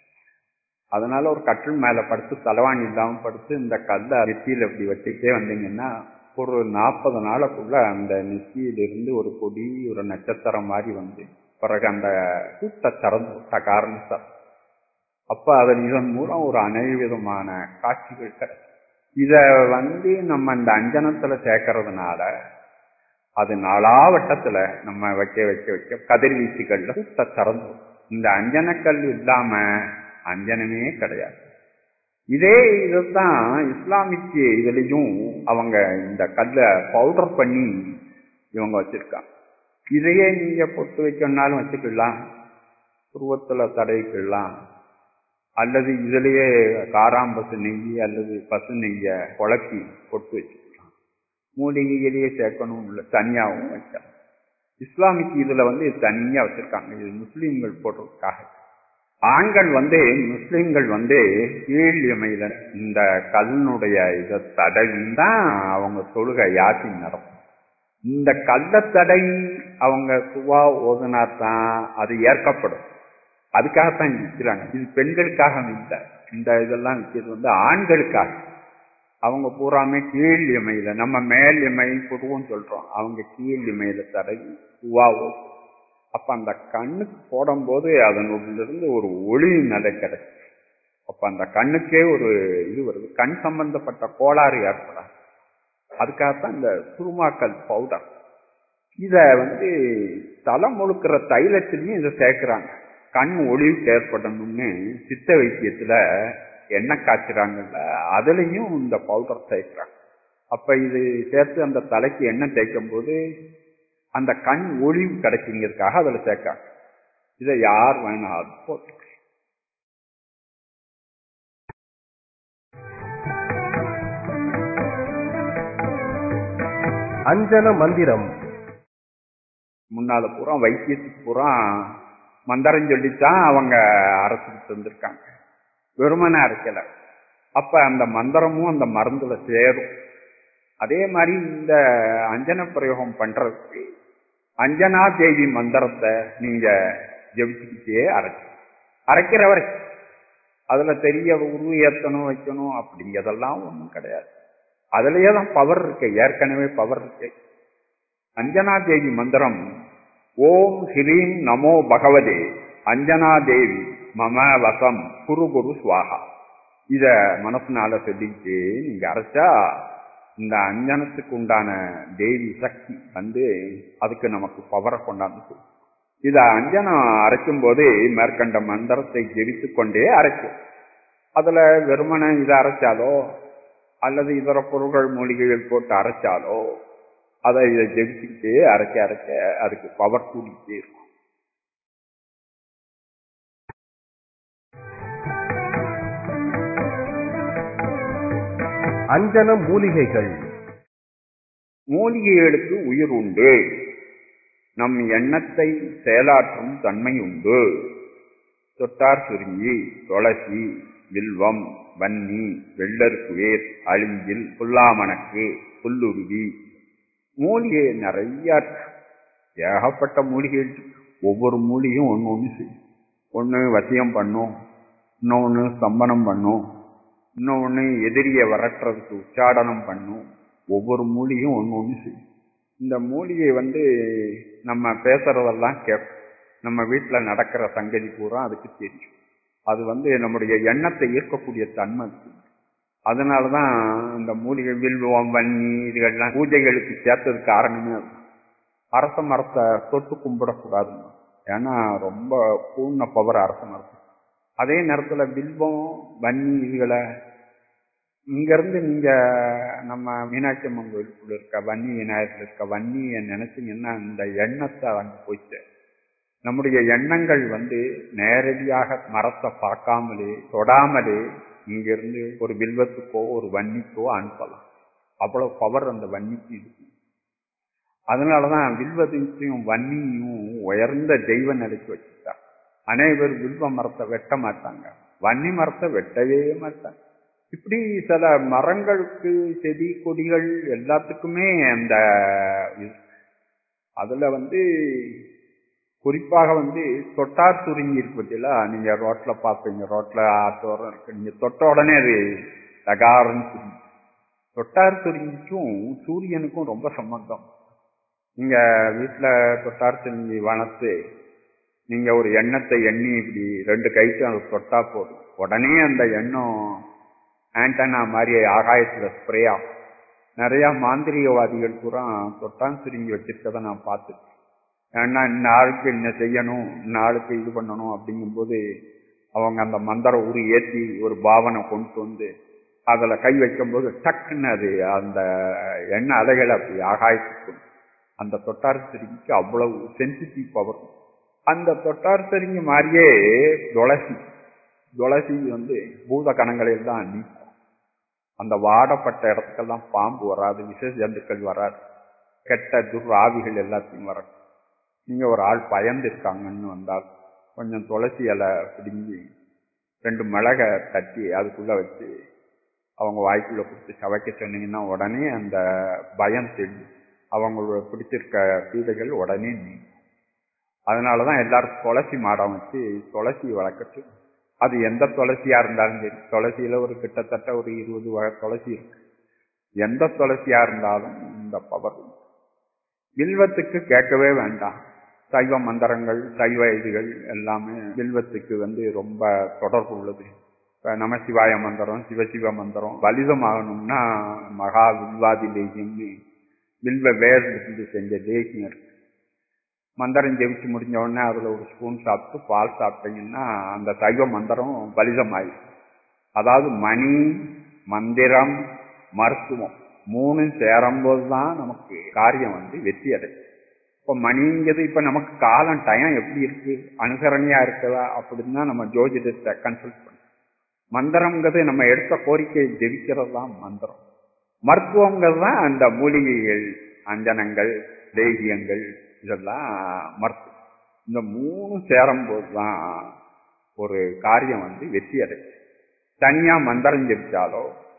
அதனால ஒரு கட்டில் மேல படுத்து தலைவாணி இல்லாம படுத்து இந்த கல்லை நெத்தியில் இப்படி வச்சுக்கிட்டே வந்தீங்கன்னா ஒரு நாற்பது நாளுக்குள்ள அந்த நெத்தியிலிருந்து ஒரு கொடி ஒரு நட்சத்திரம் மாதிரி வந்து பிறகு அந்த கூட்ட திறந்து விட்ட காரணத்தால் அப்ப அதன் இதன் மூலம் ஒரு அனைவிதமான காட்சிகள் கிடைக்கும் இத வந்து நம்ம இந்த அஞ்சனத்துல சேர்க்கறதுனால அது நாலாவட்டத்துல நம்ம வைக்க வைக்க வைக்க கதிர்வீச்சுகள்ல கூட்ட திறந்து இந்த அஞ்சனக்கல் இல்லாம அஞ்சனமே கிடையாது இதே இதுதான் இஸ்லாமிக்கு இதுலயும் அவங்க இந்த கல்லை பவுடர் பண்ணி இவங்க வச்சிருக்காங்க இதையே நீங்க பொட்டு வைக்கணும்னாலும் வச்சுக்கலாம் உருவத்துல தடவிக்கலாம் அல்லது இதுலயே காராம்பசு நெய் அல்லது பசு நெய்ய குழப்பி பொட்டு வச்சுக்கலாம் மூலிகையிலேயே சேர்க்கணும் இல்லை தனியாகவும் வைக்கலாம் இஸ்லாமிக்கு இதுல வந்து தனியா வச்சிருக்காங்க இது முஸ்லீம்கள் போடுறதுக்காக ஆண்கள் வந்து முஸ்லிம்கள் வந்து கீழ் இமையில இந்த கல்லுடைய இதை தடவி தான் அவங்க தொழுகை யாத்தி நடக்கும் இந்த கல்லை தடவி அவங்க சுவா ஓதுனா தான் அது ஏற்கப்படும் அதுக்காகத்தான் விற்கிறாங்க இது பெண்களுக்காக இல்லை இந்த இதெல்லாம் விற்கிறது வந்து ஆண்களுக்காக அவங்க பூராமே கீழ் இமையில நம்ம மேல் இமை புருவம் சொல்றோம் அவங்க கீழ் இமையில தடவி சுவா ஓதும் அப்ப அந்த கண்ணுக்கு போடும்போது அதனுள்ளிருந்து ஒரு ஒளி நிலை கிடைக்கும் அப்ப அந்த கண்ணுக்கே ஒரு இது வருது கண் சம்பந்தப்பட்ட கோளாறு ஏற்படாது அதுக்காகத்தான் இந்த சுருமாக்கல் பவுடர் இத வந்து தலை முழுக்கிற தைலத்திலையும் இதை சேர்க்கிறாங்க கண் ஒளிவு ஏற்படணும்னு சித்த வைத்தியத்துல எண்ணெய் காய்ச்சுறாங்கல்ல அதுலயும் இந்த பவுடர் சேர்க்கிறாங்க அப்ப இது சேர்த்து அந்த தலைக்கு எண்ணெய் தேய்க்கும் போது அந்த கண் ஒளிவு கிடைக்குங்கிறதுக்காக அதுல சேர்க்காங்க இதை யார் வேணாலும் போட்டு
அஞ்சன மந்திரம்
முன்னால பூரா வைத்தியத்துக்கு பூரா மந்திரம் சொல்லித்தான் அவங்க அரசுக்கு தந்திருக்காங்க வெறுமனை அரைக்கல அப்ப அந்த மந்திரமும் அந்த மருந்துல சேரும் அதே மாதிரி இந்த அஞ்சன பிரயோகம் பண்றதுக்கு அஞ்சனா தேவி மந்திரத்தை நீங்க ஜெபிச்சுக்கிட்டே அரைச்சு அரைக்கிற வரைக்கும் அதுல தெரிய உருவு ஏத்தணும் வைக்கணும் அப்படிங்கிறதெல்லாம் ஒண்ணும் கிடையாது அதுலயே தான் பவர் இருக்கு ஏற்கனவே பவர் இருக்கு அஞ்சனா தேவி மந்திரம் ஓம் ஹிரீம் நமோ பகவதே அஞ்சனா தேவி மம வசம் குரு குரு சுவாகா இத மனசுனால சொல்லிக்கிட்டு நீங்க அரைச்சா இந்த அஞ்சனத்துக்கு உண்டான தேவி சக்தி வந்து அதுக்கு நமக்கு பவரை கொண்டாந்து கொடுக்கும். இத அஞ்சனம் அரைக்கும் போது மேற்கண்ட மந்திரத்தை ஜெபித்து கொண்டே அரைக்கும் அதுல வெறுமனை இதை அரைச்சாலோ அல்லது இதர பொருள்கள் மூலிகைகள் போட்டு அரைச்சாலோ அதை இதை ஜெபிச்சுக்கிட்டே அரைக்க அரைக்க அதுக்கு பவர் கூடிக்கிட்டே இருக்கும்
அஞ்சன மூலிகைகள்
மூலிகைகளுக்கு உயிர் உண்டு நம் எண்ணத்தை செயலாற்றும் தன்மை உண்டு தொட்டார் சுருங்கி துளசி வில்வம் வன்னி வெள்ளருக்குவேர் அழிஞ்சில் புல்லாமணக்கு புல்லுருவி மூலிகை நிறைய இருக்கு. ஏகப்பட்ட மூலிகை இருக்கு. ஒவ்வொரு மூலிகையும் ஒன்று ஒன்று செய்யும் ஒன்று வசியம் பண்ணும் இன்னொன்று ஸ்தம்பனம் பண்ணும் இன்னொன்று எதிரியை வரட்டுறதுக்கு உச்சாடனம் பண்ணும் ஒவ்வொரு மூலிகையும் ஒன்று ஒன்று செய்யும் இந்த மூலிகை வந்து நம்ம பேசுறதெல்லாம் கேட்கும் நம்ம வீட்டில் நடக்கிற சங்கதி பூரா அதுக்கு தெரியும் அது வந்து நம்முடைய எண்ணத்தை ஈர்க்கக்கூடிய தன்மை இருக்கு அதனால தான் இந்த மூலிகை வில்வம் வன்னி இதுகள்லாம் பூஜைகளுக்கு சேர்த்ததுக்கு காரணமே அது அரச மரத்தை தொட்டு கும்பிடக்கூடாது ஏன்னா ரொம்ப பூர்ண பவர் அரச மரத்தை அதே நேரத்துல வில்வம் வன்னி இதுகளை இங்கிருந்து நீங்க நம்ம மீனாட்சி அம்மன் கோயிலுக்குள்ள இருக்க வன்னி விநாயகர்ல இருக்க வன்னியை நினைச்சீங்கன்னா இந்த எண்ணத்தை அங்க போயிட்டு நம்முடைய எண்ணங்கள் வந்து நேரடியாக மரத்தை பார்க்காமலே தொடாமலே இங்கிருந்து ஒரு வில்வத்துக்கோ ஒரு வன்னிக்கோ அனுப்பலாம் அவ்வளவு பவர் அந்த வன்னிக்கு இருக்கு அதனாலதான் வில்வத்தையும் வன்னியும் உயர்ந்த தெய்வ நிலைக்கு வச்சுட்டாங்க அனைவர் வில்வ மரத்தை வெட்ட மாட்டாங்க வன்னி மரத்தை வெட்டவே மாட்டாங்க இப்படி சில மரங்களுக்கு செடி கொடிகள் எல்லாத்துக்குமே அந்த இது. அதுல வந்து குறிப்பாக வந்து தொட்டார் சுருங்கி இருக்கு பத்தியில நீங்க ரோட்ல பார்ப்பீங்க ரோட்ல ஆத்தோரம் இருக்கு நீங்க தொட்ட உடனே அது தகாரன்னு சுருங்கி தொட்டார் சுருங்கிக்கும் சூரியனுக்கும் ரொம்ப சம்பந்தம் நீங்க வீட்டுல தொட்டார் சுருங்கி வளர்த்து நீங்க ஒரு எண்ணத்தை எண்ணி இப்படி ரெண்டு கைக்கு அதை தொட்டா போதும் உடனே அந்த எண்ணம் ஆண்டனா மாதிரி ஆகாயத்துல ஸ்ப்ரே ஆகும் நிறைய மாந்திரிகவாதிகள் பூரா தொட்டான் சுருங்கி வச்சிருக்கதை நான் பார்த்துருக்கேன் ஏன்னா இந்த ஆளுக்கு என்ன செய்யணும் இந்த ஆளுக்கு இது பண்ணணும் அப்படிங்கும்போது அவங்க அந்த மந்திர உரு ஏற்றி ஒரு பாவனை கொண்டு வந்து அதுல கை வைக்கும்போது டக்குன்னு அது அந்த எண்ணெய் அலைகள் அப்படி ஆகாயத்துக்கு அந்த தொட்டார் சரிக்கு அவ்வளவு சென்சிட்டிவ் பவர் அந்த தொட்டார் சரிங்க மாதிரியே துளசி துளசி வந்து பூத கணங்களை எல்லாம் நீக்கும் அந்த வாடப்பட்ட இடத்துக்கெல்லாம் பாம்பு வராது விசேஷ ஜந்துக்கள் வராது கெட்ட துர் ஆவிகள் எல்லாத்தையும் வராது நீங்க ஒரு ஆள் பயந்து இருக்காங்கன்னு வந்தால் கொஞ்சம் துளசி இலை பிடுங்கி ரெண்டு மிளகை தட்டி அதுக்குள்ள வச்சு அவங்க வாய்க்குள்ள கொடுத்து சவைக்க சொன்னீங்கன்னா உடனே அந்த பயம் தெரியும் அவங்களோட பிடிச்சிருக்க பீடைகள் உடனே நீங்கும் அதனாலதான் எல்லாரும் துளசி மாடம் வச்சு துளசி வளர்க்கட்டு அது எந்த துளசியா இருந்தாலும் சரி துளசியில ஒரு கிட்டத்தட்ட ஒரு இருபது வகை துளசி இருக்கு எந்த துளசியா இருந்தாலும் இந்த பவர் வில்வத்துக்கு கேட்கவே வேண்டாம் சைவ மந்திரங்கள் சைவ இதுகள் எல்லாமே வில்வத்துக்கு வந்து ரொம்ப தொடர்பு உள்ளது இப்ப நமசிவாய மந்திரம் சிவசிவ மந்திரம் பலிதமாகணும்னா மகா வில்வாதி லேகியம்னு வில்வ வேர்ந்து செஞ்ச லேகியம் இருக்கு மந்திரம் ஜெபிச்சு முடிஞ்ச உடனே அதுல ஒரு ஸ்பூன் சாப்பிட்டு பால் சாப்பிட்டீங்கன்னா அந்த சைவ மந்திரம் பலிதமாயிடும் அதாவது மணி மந்திரம் மருத்துவம் மூணு சேரும்போது தான் நமக்கு காரியம் வந்து வெற்றி அடையும் இப்போ மணிங்கிறது இப்ப நமக்கு காலம் டைம் எப்படி இருக்கு அனுசரணையா இருக்குதா அப்படின்னு தான் நம்ம ஜோதிடத்தை கன்சல்ட் பண்ணோம் மந்திரம்ங்கிறது நம்ம எடுத்த கோரிக்கையை ஜெபிக்கிறது தான் மந்திரம் மருத்துவங்கிறது தான் அந்த மூலிகைகள் அஞ்சனங்கள் தேகியங்கள் இதெல்லாம் மருத்துவம் இந்த மூணு சேரும்போது தான் ஒரு காரியம் வந்து வெற்றி அடையும் தனியா மந்திரம் ஜெபிச்சாலோ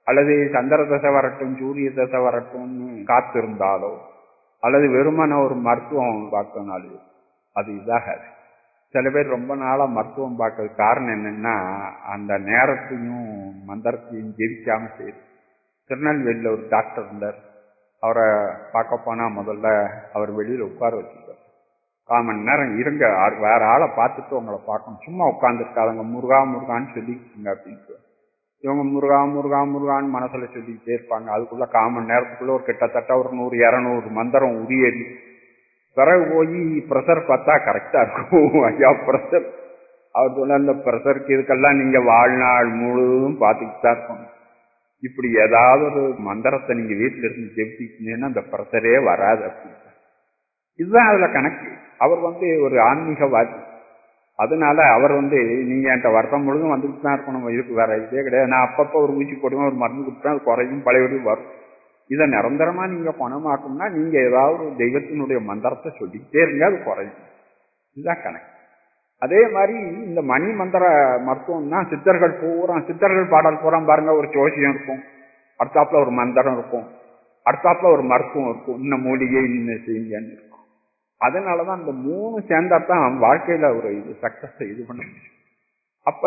அல்லது சந்திர தசை வரட்டும் சூரிய தசை வரட்டும்னு காத்திருந்தாலோ அல்லது வெறுமன ஒரு மருத்துவம் பார்த்தோம்னாலே அது இதாகாது சில பேர் ரொம்ப நாளா மருத்துவம் பார்க்கறது காரணம் என்னன்னா அந்த நேரத்தையும் மந்திரத்தையும் ஜெயிக்காம செய்யுது திருநெல்வேலியில் ஒரு டாக்டர் இருந்தார் அவரை பார்க்க போனா முதல்ல அவர் வெளியில உட்கார வச்சுருக்கார் கால் மணி நேரம் இருங்க ஆ- வேற ஆளை பார்த்துட்டு உங்களை பார்க்கணும் சும்மா உட்காந்துருக்காதுங்க முருகா முருகான்னு சொல்லிக்கிட்டுங்க அப்படின்ட்டு இவங்க முருகா முருகா முருகான்னு மனசுல சொல்லிக்கிட்டே இருப்பாங்க அதுக்குள்ள கால் மணி நேரத்துக்குள்ள ஒரு கிட்டத்தட்ட ஒரு நூறு இரநூறு மந்திரம் உரியடி பிறகு போய் ப்ரெஷர் பார்த்தா கரெக்டா இருக்கும் ஐயா ப்ரெஷர் அவர் சொன்ன அந்த ப்ரெஷருக்கு இதுக்கெல்லாம் நீங்க வாழ்நாள் முழுவதும் பார்த்துக்கிட்டு தான் இருக்கணும் இப்படி ஏதாவது ஒரு மந்திரத்தை நீங்க வீட்டுல இருந்து ஜெபிச்சிங்கன்னா அந்த ப்ரெஷரே வராது அப்படின்னு இதுதான் அதுல கணக்கு அவர் வந்து ஒரு ஆன்மீகவாதி அதனால அவர் வந்து நீங்க என்கிட்ட வருஷம் முழுதும் வந்துட்டு தான் இருக்கணும் இதுக்கு வேற இதே கிடையாது நான் அப்பப்போ ஒரு ஊசி போடுவேன் ஒரு மருந்து கொடுப்பேன் அது குறையும் பழையபடி வரும் இதை நிரந்தரமா நீங்க பணமாக்கணும்னா நீங்க ஏதாவது ஒரு தெய்வத்தினுடைய மந்திரத்தை சொல்லிக்கிட்டே இருங்க அது குறையும் இதுதான் கணக்கு அதே மாதிரி இந்த மணி மந்திர மருத்துவம்னா சித்தர்கள் பூரா சித்தர்கள் பாடல் பூரா பாருங்க ஒரு ஜோசியம் இருக்கும் அடுத்தாப்புல ஒரு மந்திரம் இருக்கும் அடுத்தாப்புல ஒரு மருத்துவம் இருக்கும் இன்ன மூலிகை இன்னும் செய்யுங்கன்னு இருக்கும் அதனாலதான் இந்த மூணு சேர்ந்தா தான் வாழ்க்கையில ஒரு இது சக்சஸ் இது பண்ண முடியும் அப்ப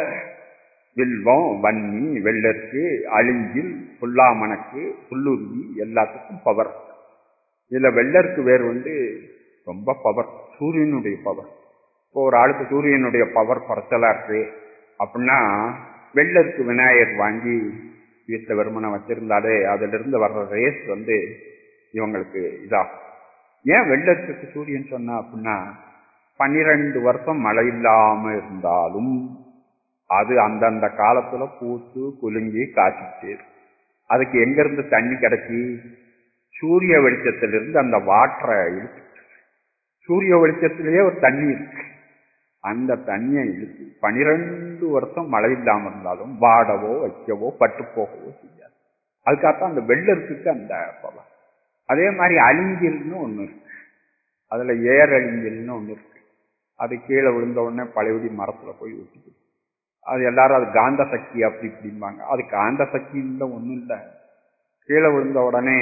வில்வம் வன்னி வெள்ளருக்கு அழிஞ்சில் புல்லாமணக்கு புல்லுருவி எல்லாத்துக்கும் பவர் இதுல வெள்ளருக்கு வேர் வந்து ரொம்ப பவர் சூரியனுடைய பவர் இப்போ ஒரு ஆளுக்கு சூரியனுடைய பவர் குறைச்சலா இருக்கு அப்படின்னா வெள்ளருக்கு விநாயகர் வாங்கி வீட்டில் வெறுமனை வச்சிருந்தாலே அதுல இருந்து வர்ற ரேஸ் வந்து இவங்களுக்கு இதாகும் ஏன் வெள்ளத்துக்கு சூரியன் சொன்னா அப்படின்னா பன்னிரண்டு வருஷம் மழை இல்லாம இருந்தாலும் அது அந்தந்த காலத்துல பூத்து குலுங்கி காய்ச்சிட்டு அதுக்கு எங்க இருந்து தண்ணி கிடைச்சி சூரிய வெளிச்சத்திலிருந்து அந்த வாட்டரை இழுத்து சூரிய வெளிச்சத்திலேயே ஒரு தண்ணி இருக்கு அந்த தண்ணியை இழுத்து பனிரெண்டு வருஷம் மழை இல்லாம இருந்தாலும் வாடவோ வைக்கவோ பட்டு போகவோ செய்யாது அதுக்காகத்தான் அந்த வெள்ளத்துக்கு அந்த பவர் அதே மாதிரி அழிஞ்சில்னு ஒண்ணு இருக்கு அதுல ஏர் அழிஞ்சில்னு ஒண்ணு இருக்கு அது கீழே விழுந்த உடனே பழையபடி மரத்துல போய் ஒட்டிக்குது அது எல்லாரும் அது காந்த சக்தி அப்படி இப்படிம்பாங்க அது காந்த சக்தி இல்லை ஒண்ணும் இல்லை கீழே விழுந்த உடனே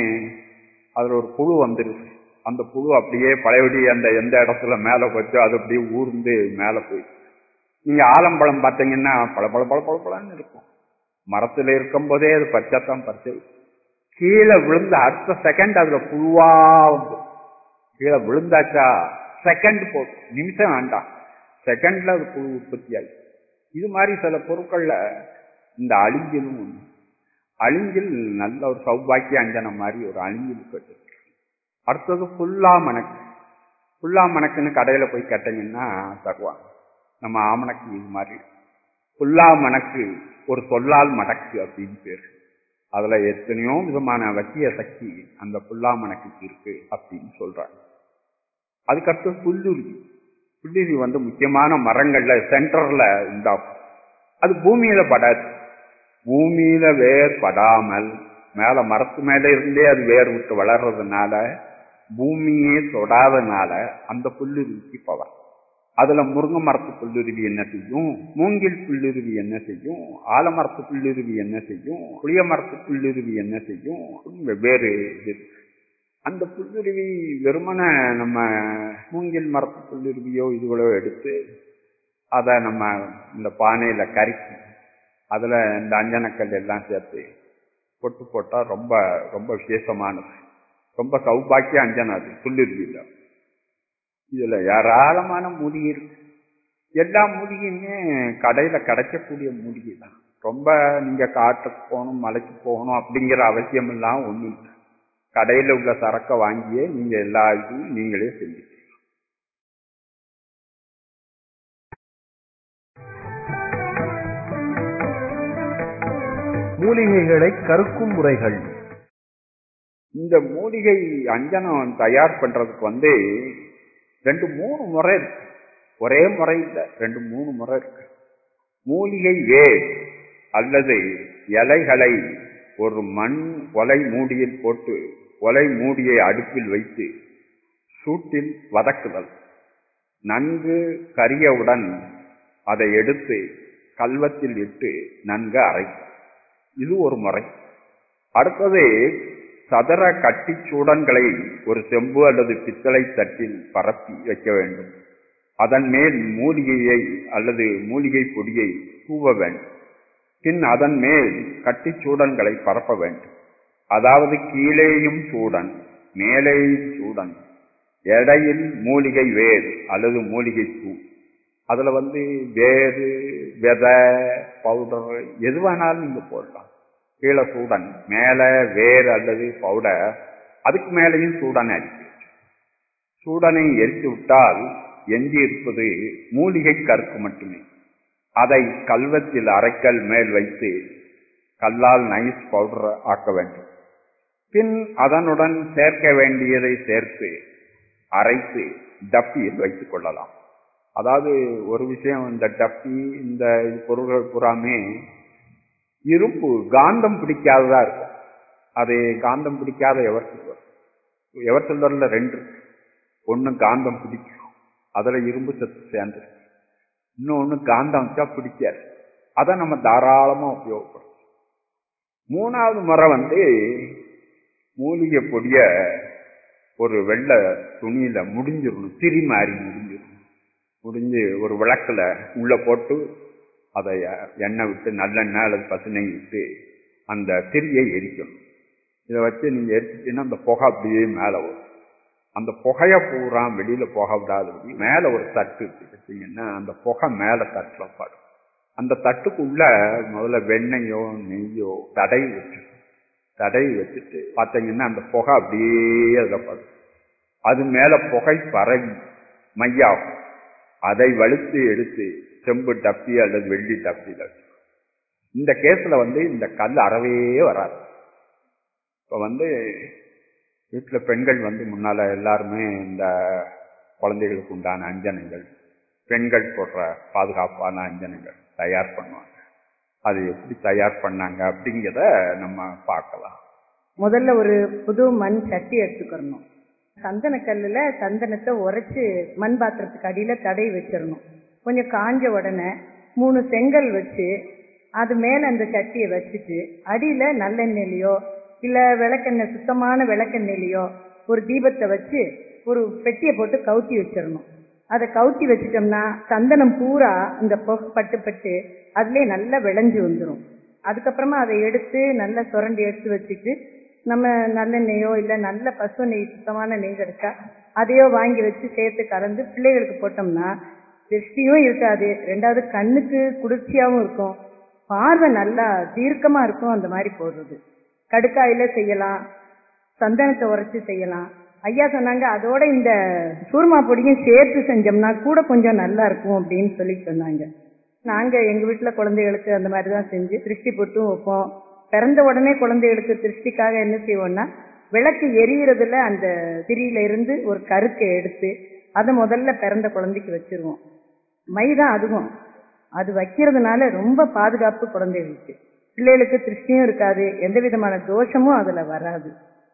அதுல ஒரு புழு வந்துருது அந்த புழு அப்படியே பழையபடி அந்த எந்த இடத்துல மேல போச்சோ அது அப்படியே ஊர்ந்து மேல போய் நீங்க ஆலம்பழம் பார்த்தீங்கன்னா பல பல பல பல பலன்னு இருக்கும் மரத்துல இருக்கும் போதே அது பச்சைத்தான் பச்சை கீழே விழுந்த அடுத்த செகண்ட் அதுல புழுவா வந்து கீழே விழுந்தாச்சா செகண்ட் போதும் நிமிஷம் வேண்டாம் செகண்ட்ல அது புழு உற்பத்தி ஆகி இது மாதிரி சில பொருட்கள்ல இந்த அழிஞ்சலும் ஒண்ணு அழிஞ்சில் நல்ல ஒரு சௌபாக்கிய அஞ்சனம் மாதிரி ஒரு அழிஞ்சில் கட்டு அடுத்தது புல்லா மணக்கு புல்லா மணக்குன்னு கடையில போய் கேட்டீங்கன்னா தருவாங்க நம்ம ஆமணக்கு இது மாதிரி புல்லா மணக்கு ஒரு சொல்லால் மடக்கு அப்படின்னு பேரு அதுல எத்தனையோ விதமான வசிய சக்தி அந்த புல்லா மணக்குக்கு இருக்கு அப்படின்னு சொல்றாங்க அதுக்கடுத்து புல்லுருவி புல்லுருவி வந்து முக்கியமான மரங்கள்ல சென்டர்ல உண்டாகும் அது பூமியில படாது பூமியில வேர் படாமல் மேல மரத்து மேல இருந்தே அது வேர் விட்டு வளர்றதுனால பூமியே தொடாதனால அந்த புல்லுருவிக்கு பவர் அதுல முருங்கை மரத்து புல்லுருவி என்ன செய்யும் மூங்கில் புல்லுருவி என்ன செய்யும் ஆலமரத்து புல்லுருவி என்ன செய்யும் புளிய மரத்து புல்லுருவி என்ன செய்யும் வெவ்வேறு இது இருக்கு. அந்த புல்லுருவி வெறுமன நம்ம மூங்கில் மரத்து புல்லுருவியோ இதுகளோ எடுத்து அதை நம்ம இந்த பானையில கருக்கி அதுல இந்த அஞ்சனக்கல் எல்லாம் சேர்த்து பொட்டு போட்டா ரொம்ப ரொம்ப விசேஷமானது ரொம்ப சௌபாக்கிய அஞ்சனம் அது புல்லுருவியில இதுல ஏராளமான மூலிகை இருக்கு எல்லா மூலிகையுமே கடையில கிடைக்கக்கூடிய மூலிகை தான் ரொம்ப நீங்க காட்டுக்கு போகணும் மலைக்கு போகணும் அப்படிங்கிற அவசியம் எல்லாம் ஒண்ணும் இல்லை கடையில உள்ள சரக்கை வாங்கியே நீங்க எல்லா இதுவும் நீங்களே செஞ்சுக்கலாம்
மூலிகைகளை கருக்கும் முறைகள்
இந்த மூலிகை அஞ்சனம் தயார் பண்றதுக்கு வந்து ரெண்டு மூணு முறை இருக்கு ஒரே முறை இல்ல ரெண்டு மூணு முறை இருக்கு மூலிகை வேர் அல்லது இலைகளை ஒரு மண் ஒலை மூடியில் போட்டு ஒலை மூடியை அடுப்பில் வைத்து சூட்டில் வதக்குதல் நன்கு கரியவுடன் அதை எடுத்து கல்வத்தில் இட்டு நன்கு அரைக்கும் இது ஒரு முறை அடுத்தது சதுர கட்டிச் சூடன்களை ஒரு செம்பு அல்லது பித்தளை தட்டில் பரப்பி வைக்க வேண்டும் அதன் மேல் மூலிகையை அல்லது மூலிகை பொடியை தூவ வேண்டும் பின் அதன் மேல் கட்டிச் சூடன்களை பரப்ப வேண்டும் அதாவது கீழேயும் சூடன் மேலேயும் சூடன் எடையில் மூலிகை வேர் அல்லது மூலிகை பூ அதுல வந்து வேறு விதை பவுடர் எது வேணாலும் நீங்க போடலாம் கீழே சூடன் மேல வேர் அல்லது பவுடர் அதுக்கு மேலேயும் சூடன் அடிக்க சூடனை எரித்து விட்டால் எஞ்சி இருப்பது மூலிகை கருக்கு மட்டுமே அதை கல்வத்தில் அரைக்கல் மேல் வைத்து கல்லால் நைஸ் பவுடர் ஆக்க வேண்டும் பின் அதனுடன் சேர்க்க வேண்டியதை சேர்த்து அரைத்து டப்பியில் வைத்துக் கொள்ளலாம் அதாவது ஒரு விஷயம் இந்த டப்பி இந்த பொருள்கள் புறாமே இரும்பு காந்தம் பிடிக்காததா இருக்கும் அது காந்தம் பிடிக்காத எவர் சில்வர் எவர் சில்வர்ல ரெண்டு ஒன்னு காந்தம் பிடிக்கும் அதுல இரும்பு சத்து சேர்ந்து இன்னொன்னு காந்தம் வச்சா பிடிக்காது அதை நம்ம தாராளமா உபயோகப்படுத்தணும் மூணாவது முறை வந்து மூலிகை பொடிய ஒரு வெள்ளை துணியில முடிஞ்சிடணும் திரி மாதிரி முடிஞ்சிடணும் முடிஞ்சு ஒரு விளக்குல உள்ள போட்டு அதை எண்ணெய் விட்டு நல்லெண்ணெய் அல்லது பசுநெய் விட்டு அந்த திரியை எரிக்கணும் இதை வச்சு நீங்க எரிச்சிட்டீங்கன்னா அந்த புகை அப்படியே மேல வரும் அந்த புகைய பூரா வெளியில போக விடாதபடி மேல ஒரு தட்டு வச்சீங்கன்னா அந்த புகை மேல தட்டுல படும் அந்த தட்டுக்குள்ள முதல்ல வெண்ணெயோ நெய்யோ தடவி வச்சு தடவி வச்சுட்டு பார்த்தீங்கன்னா அந்த புகை அப்படியே அதில் படும் அது மேல புகை பரவி மையாகும் அதை வலுத்து எடுத்து செம்பு டப்பி அல்லது வெள்ளி டப்பியில் இந்த கேஸ்ல வந்து இந்த கல் அறவே வராது இப்ப வந்து வீட்டுல பெண்கள் வந்து முன்னால எல்லாருமே இந்த குழந்தைகளுக்கு உண்டான அஞ்சனங்கள் பெண்கள் போடுற பாதுகாப்பான அஞ்சனங்கள் தயார் பண்ணுவாங்க அது எப்படி தயார் பண்ணாங்க அப்படிங்கிறத நம்ம பார்க்கலாம்
முதல்ல ஒரு புது மண் சட்டி எடுத்துக்கிறணும் சந்தன கல்லுல சந்தனத்தை உரைச்சு மண் பாத்திரத்துக்கு அடியில தடவி வச்சிடணும் கொஞ்சம் காஞ்ச உடனே மூணு செங்கல் வச்சு அது மேல அந்த சட்டியை வச்சுட்டு அடியில நல்லெண்ணெயிலையோ இல்ல விளக்கெண்ணெய் சுத்தமான விளக்கெண்ணெயிலையோ ஒரு தீபத்தை வச்சு ஒரு பெட்டியை போட்டு கவுத்தி வச்சிடணும் அதை கவுத்தி வச்சிட்டோம்னா சந்தனம் பூரா இந்த புகை பட்டு பட்டு அதுலயே நல்லா விளைஞ்சு வந்துடும் அதுக்கப்புறமா அதை எடுத்து நல்லா சுரண்டி எடுத்து வச்சுட்டு நம்ம நல்லெண்ணெயோ இல்ல நல்ல பசு நெய் சுத்தமான நெய் கிடைச்சா அதையோ வாங்கி வச்சு சேர்த்து கலந்து பிள்ளைகளுக்கு போட்டோம்னா திருஷ்டியும் இருக்காது ரெண்டாவது கண்ணுக்கு குளிர்ச்சியாவும் இருக்கும் பார்வை நல்லா தீர்க்கமா இருக்கும் அந்த மாதிரி போடுறது கடுக்காயில செய்யலாம் சந்தனத்தை உரைச்சு செய்யலாம் ஐயா சொன்னாங்க அதோட இந்த சூர்மா பொடியும் சேர்த்து செஞ்சோம்னா கூட கொஞ்சம் நல்லா இருக்கும் அப்படின்னு சொல்லி சொன்னாங்க நாங்க எங்க வீட்டுல குழந்தைகளுக்கு அந்த மாதிரி தான் செஞ்சு திருஷ்டி போட்டும் வைப்போம் பிறந்த உடனே குழந்தைகளுக்கு திருஷ்டிக்காக என்ன செய்வோம்னா விளக்கு எரியறதுல அந்த திரியில இருந்து ஒரு கருக்கை எடுத்து அதை முதல்ல பிறந்த குழந்தைக்கு வச்சிருவோம் மைதான் அதுவும் அது வைக்கிறதுனால ரொம்ப பாதுகாப்பு குழந்தைகளுக்கு பிள்ளைகளுக்கு திருஷ்டியும் இருக்காது எந்த விதமான தோஷமும் அதுல வராது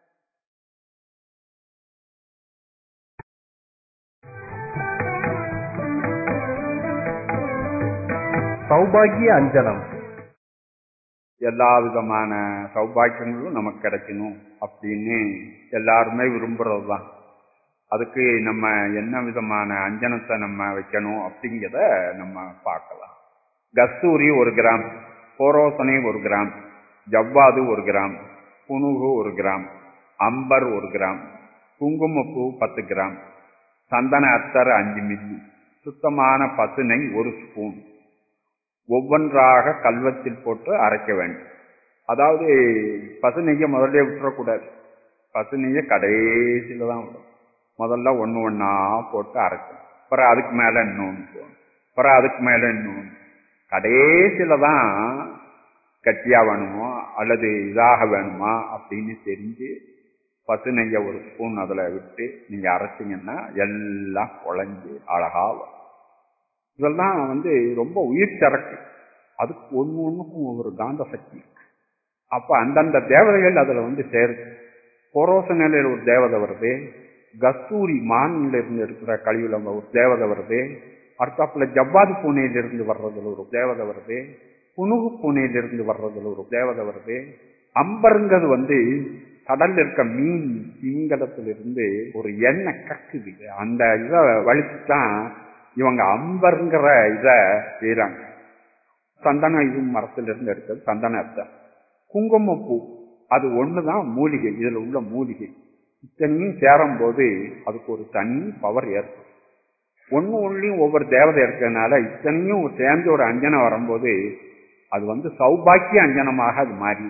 சௌபாகிய அஞ்சனம்
எல்லா விதமான சௌபாக்கியங்களும் நமக்கு கிடைக்கணும் அப்படின்னு எல்லாருமே விரும்புறது தான் அதுக்கு நம்ம என்ன விதமான அஞ்சனத்தை நம்ம வைக்கணும் அப்படிங்கிறத நம்ம பார்க்கலாம் கஸ்தூரி ஒரு கிராம் போரோசனை ஒரு கிராம் ஜவ்வாது ஒரு கிராம் புனுகு ஒரு கிராம் அம்பர் ஒரு கிராம் குங்குமப்பூ பத்து கிராம் சந்தன அத்தர் அஞ்சு மில்லி சுத்தமான பசுனை ஒரு ஸ்பூன் ஒவ்வொன்றாக கல்வத்தில் போட்டு அரைக்க வேண்டும் அதாவது பசு நெய்யை முதல்ல விட்டுறக்கூடாது பசு நெய்யை கடைசியில தான் விடும் முதல்ல ஒன்று ஒன்றா போட்டு அரைக்கணும் அப்புறம் அதுக்கு மேலே இன்னொன்று போகணும் அப்புறம் அதுக்கு மேலே இன்னொன்று கடைசியில தான் கட்டியா வேணுமோ அல்லது இதாக வேணுமா அப்படின்னு தெரிஞ்சு பசு நெய்யை ஒரு ஸ்பூன் அதில் விட்டு நீங்கள் அரைச்சிங்கன்னா எல்லாம் குழஞ்சி அழகா வரும் இதெல்லாம் வந்து ரொம்ப உயிர் சரக்கு அதுக்கு ஒன்று ஒன்றுக்கும் ஒவ்வொரு காந்த சக்தி அப்போ அந்தந்த தேவதைகள் அதில் வந்து சேருது போரோச நிலையில் ஒரு தேவதை வருது கஸ்தூரி மான்ல இருந்து இருக்கிற கழிவுல ஒரு தேவதை வருது அடுத்தாப்புல ஜவ்வாது பூனையிலிருந்து வர்றதுல ஒரு தேவதை வருது புனுகு பூனையிலிருந்து வர்றதுல ஒரு தேவதை வருது அம்பருங்கிறது வந்து கடல்ல இருக்க மீன் திங்கலத்திலிருந்து ஒரு எண்ணெய் கக்குது அந்த இதை வலிச்சுதான் இவங்க அம்பருங்கிற இத செய்யறாங்க சந்தன இது மரத்திலிருந்து எடுத்தது சந்தனத்தை குங்குமப்பூ அது ஒண்ணுதான் மூலிகை இதுல உள்ள மூலிகை இத்தனையும் சேரும் போது அதுக்கு ஒரு தனி பவர் ஏற்படும் ஒண்ணு ஒன்றுலையும் ஒவ்வொரு தேவதை இருக்கிறதுனால இத்தனையும் சேர்ந்து ஒரு அஞ்சனம் வரும்போது அது வந்து சௌபாக்கிய அஞ்சனமாக அது மாறி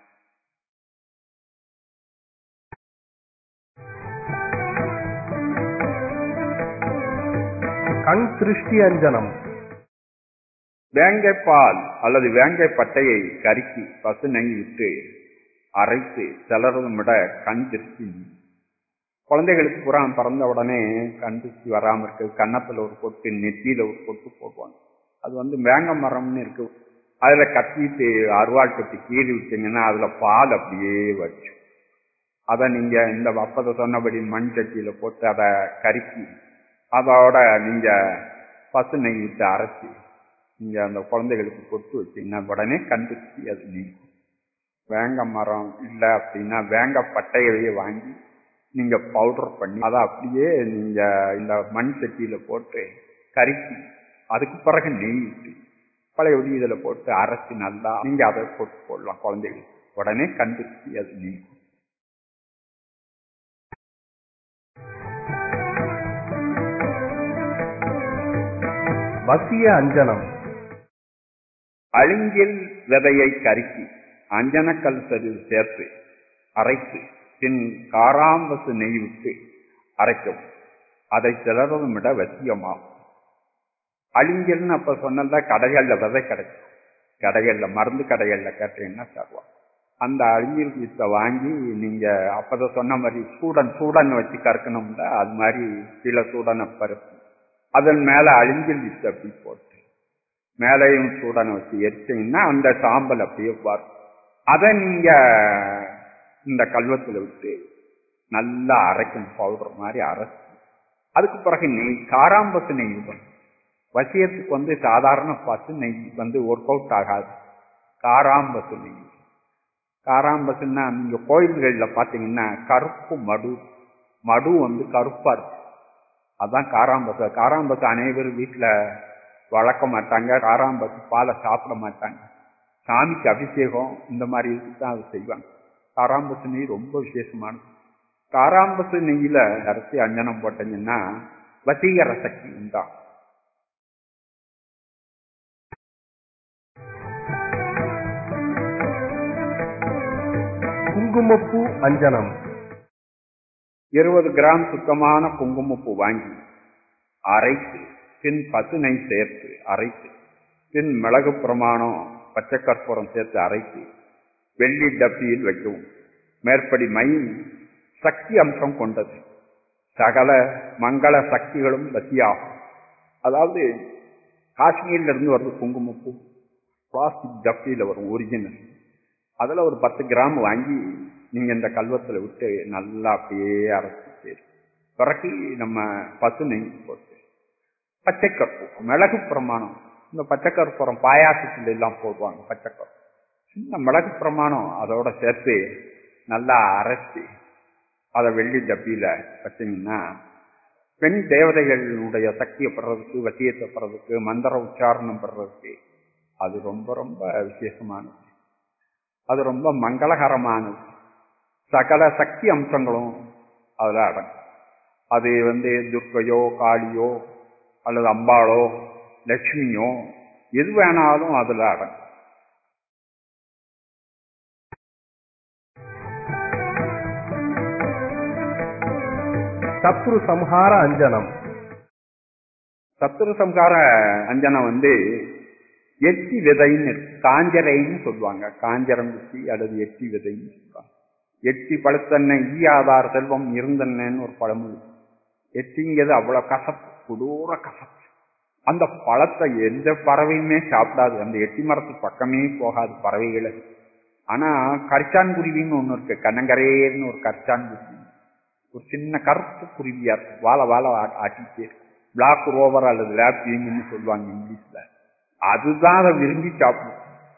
கண் திருஷ்டி அஞ்சனம்
வேங்கைப்பால் அல்லது வேங்கை பட்டையை கருக்கி பசு நெய் விட்டு அரைத்து சிலரதும் விட கண் திருஷ்டி குழந்தைகளுக்கு புறா பிறந்த உடனே கண் திருஷ்டி வராம இருக்கு கன்னத்துல ஒரு பொட்டு நெத்தியில ஒரு பொட்டு போடுவாங்க அது வந்து வேங்க மரம்னு இருக்கு அதுல கத்திட்டு அருவாள் கட்டி கீறி விட்டீங்கன்னா அதுல பால் அப்படியே வச்சு அதை நீங்க இந்த அப்பதை சொன்னபடி மண் சட்டியில போட்டு அதை கருக்கி அதோட நீங்க பசு நெய் விட்டு அரைச்சி நீங்க அந்த குழந்தைகளுக்கு பொட்டு வச்சீங்கன்னா உடனே கண்டுச்சு அது நீக்கும் வேங்க மரம் இல்லை அப்படின்னா வேங்க பட்டையவே வாங்கி நீங்க பவுடர் பண்ணி அதை அப்படியே நீங்க இந்த மண் சட்டியில போட்டு கருக்கி அதுக்கு பிறகு நெய் விட்டு பழையபடி இதில் போட்டு அரைச்சி நல்லா நீங்க அதை போட்டு போடலாம் குழந்தைகளுக்கு உடனே கண்டுச்சு அது நீக்கும்
வசிய அஞ்சனம்
அழிங்கில் விதையை கருக்கி அஞ்சனக்கல் சரிவு சேர்த்து அரைத்து பின் காராம்பசு நெய் விட்டு அரைக்கவும் அதை சிலரதும் விட வசியமாகும் அழிங்கல்னு அப்ப சொன்னதா கடைகள்ல விதை கிடைக்கும் கடைகள்ல மருந்து கடைகள்ல கேட்டீங்கன்னா தருவாங்க அந்த அழிஞ்சல் வித்தை வாங்கி நீங்க அப்பத சொன்ன மாதிரி சூடன் சூடன் வச்சு கறக்கணும்ல அது மாதிரி கீழே சூடனை பருப்பு அதன் மேல அழிஞ்சல் வித்து அப்படி போட்டு மேலையும் சூடனை வச்சு எரிச்சீங்கன்னா அந்த சாம்பல் அப்படியே வரும் அதை நீங்க இந்த கல்வத்துல விட்டு நல்லா அரைக்கணும் பவுடர் மாதிரி அரைச்சு அதுக்கு பிறகு நெய் காராம்பசு நெய் விடணும் வசியத்துக்கு வந்து சாதாரண பசு நெய் வந்து ஒர்க் அவுட் ஆகாது காராம்பசு நெய் காராம்பசுன்னா நீங்க கோயில்கள்ல பாத்தீங்கன்னா கருப்பு மடு மடு வந்து கருப்பா இருக்கு அதான் காராம்பசு காராம்பசு அனைவரும் வீட்டுல வளர்க்க மாட்டாங்க காராம்பசு பாலை சாப்பிட மாட்டாங்க சாமிக்கு அபிஷேகம் இந்த மாதிரி இதுக்கு தான் அது செய்வாங்க காராம்பசு நெய் ரொம்ப விசேஷமானது காராம்பசு நெய்யில அரைச்சி அஞ்சனம் போட்டீங்கன்னா வசீகர சக்தி உண்டா
குங்குமப்பூ அஞ்சனம்
இருபது கிராம் சுத்தமான குங்குமப்பூ வாங்கி அரைத்து பின் பசு நெய் சேர்த்து அரைத்து பின் மிளகு பிரமாணம் பச்சை கற்பூரம் சேர்த்து அரைத்து வெள்ளி டப்பியில் வைக்கவும் மேற்படி மை சக்தி அம்சம் கொண்டது சகல மங்கள சக்திகளும் வசியாகும் அதாவது காஷ்மீர்ல இருந்து வருது குங்குமப்பூ பிளாஸ்டிக் டப்பியில் வரும் ஒரிஜினல் அதுல ஒரு பத்து கிராம் வாங்கி நீங்க இந்த கல்வத்துல விட்டு நல்லா அப்படியே அரைச்சி பிறகு நம்ம பசு நெய் போட்டு பச்சை கற்பூரம் மிளகு பிரமாணம் இந்த பச்சை கற்பூரம் பாயாசத்துல எல்லாம் போடுவாங்க பச்சை கற்பூரம் சின்ன மிளகு பிரமாணம் அதோட சேர்த்து நல்லா அரைச்சி அதை வெள்ளி டப்பியில வச்சீங்கன்னா பெண் தேவதைகளுடைய சக்தியை பெறதுக்கு வசியத்தை பெறதுக்கு மந்திர உச்சாரணம் பெறதுக்கு அது ரொம்ப ரொம்ப விசேஷமானது அது ரொம்ப மங்களகரமானது சகல சக்தி அம்சங்களும் அதுல அடங்கும் அது வந்து துர்க்கையோ காளியோ அல்லது அம்பாளோ லட்சுமியோ எது வேணாலும் அதுல அடங்கும்
சத்ரு சம்ஹார அஞ்சனம்
சத்துரு சம்கார அஞ்சனம் வந்து எட்டி விதைன்னு இருக்கு. காஞ்சரைன்னு சொல்லுவாங்க காஞ்சரம் குச்சி அல்லது எட்டி விதைன்னு சொல்லுவாங்க எட்டி பழுத்தன்னை ஈயாதார் செல்வம் இருந்தன்னு ஒரு பழமொழி எட்டிங்கிறது அவ்வளவு கசப்பு கொடூர கசப்பு அந்த பழத்தை எந்த பறவையுமே சாப்பிடாது அந்த எட்டி மரத்து பக்கமே போகாது பறவைகளை ஆனா கரிச்சான் குருவின்னு ஒண்ணு இருக்கு கண்ணங்கரேன்னு ஒரு கரிச்சான் குருவி ஒரு சின்ன கருப்பு குருவியா இருக்கும் வாழை வாழை ஆ- ஆட்டிட்டே இருக்கும் பிளாக் ரோவர் அல்லது லேப்டின்னு சொல்லுவாங்க இங்கிலீஷ்ல அதுதான் அதை விரும்பி சாப்பிடும்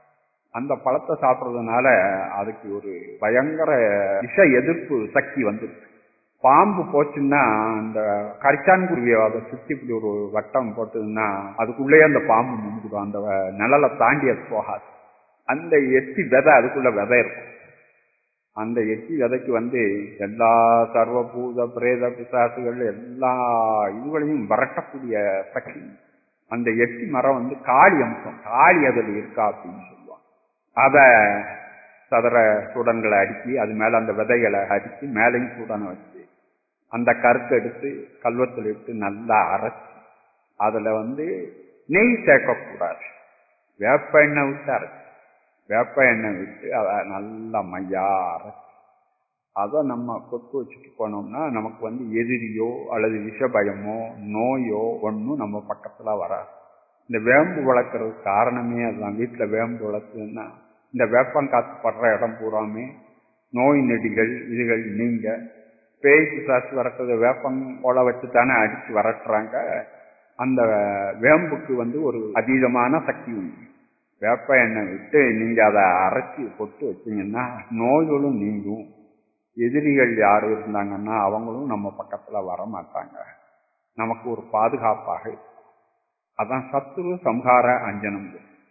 அந்த பழத்தை சாப்பிட்றதுனால அதுக்கு ஒரு பயங்கர விஷ எதிர்ப்பு சக்தி வந்துருக்கு பாம்பு போச்சுன்னா அந்த கரிச்சான்குருவியை அதை சுத்தி இப்படி ஒரு வட்டம் போட்டதுன்னா அதுக்குள்ளேயே அந்த பாம்பு நின்றுடும் அந்த வ- நிழலை தாண்டி அது போகாது அந்த எட்டி விதை அதுக்குள்ள விதை இருக்கும் அந்த எட்டி விதைக்கு வந்து எல்லா சர்வபூத பிரேத பிசாசுகள் எல்லா இதுகளையும் விரட்டக்கூடிய சக்தி அந்த எட்டி மரம் வந்து காளி அம்சம் காளி அதில் இருக்கா அப்படின்னு சொல்லுவாங்க அத சதுர சூடன்களை அடுக்கி அது மேல அந்த விதைகளை அடுக்கி மேலையும் சூடனை வச்சு அந்த கருத்தை எடுத்து கல்வத்தில் இட்டு நல்லா அரைச்சி அதுல வந்து நெய் சேர்க்கக்கூடாது வேப்ப எண்ணெய் விட்டு அரைச்சி வேப்ப எண்ணெய் விட்டு அதை நல்லா மையா அரைச்சி அதை நம்ம கொத்து வச்சுட்டு போனோம்னா நமக்கு வந்து எதிரியோ அல்லது விஷ பயமோ நோயோ ஒன்றும் நம்ம பக்கத்துல வராது இந்த வேம்பு வளர்க்கறதுக்கு காரணமே அதுதான் வீட்டில் வேம்பு வளர்க்குதுன்னா இந்த வேப்பங்காத்து படுற இடம் பூராமே நோய் நெடிகள் இதுகள் நீங்க பேய் பிசாசு வரக்கிறது வேப்பம் போல வச்சு தானே அடிச்சு வரட்டுறாங்க அந்த வேம்புக்கு வந்து ஒரு அதீதமான சக்தி உண்டு வேப்ப எண்ணெய் விட்டு நீங்க அதை அரைச்சி பொட்டு வச்சீங்கன்னா நோய்களும் நீங்கும் எதிரிகள் யாரும் இருந்தாங்கன்னா அவங்களும் நம்ம பக்கத்துல வர மாட்டாங்க நமக்கு ஒரு பாதுகாப்பாக இருக்கும் அதான் சத்துரு சம்ஹார அஞ்சனம்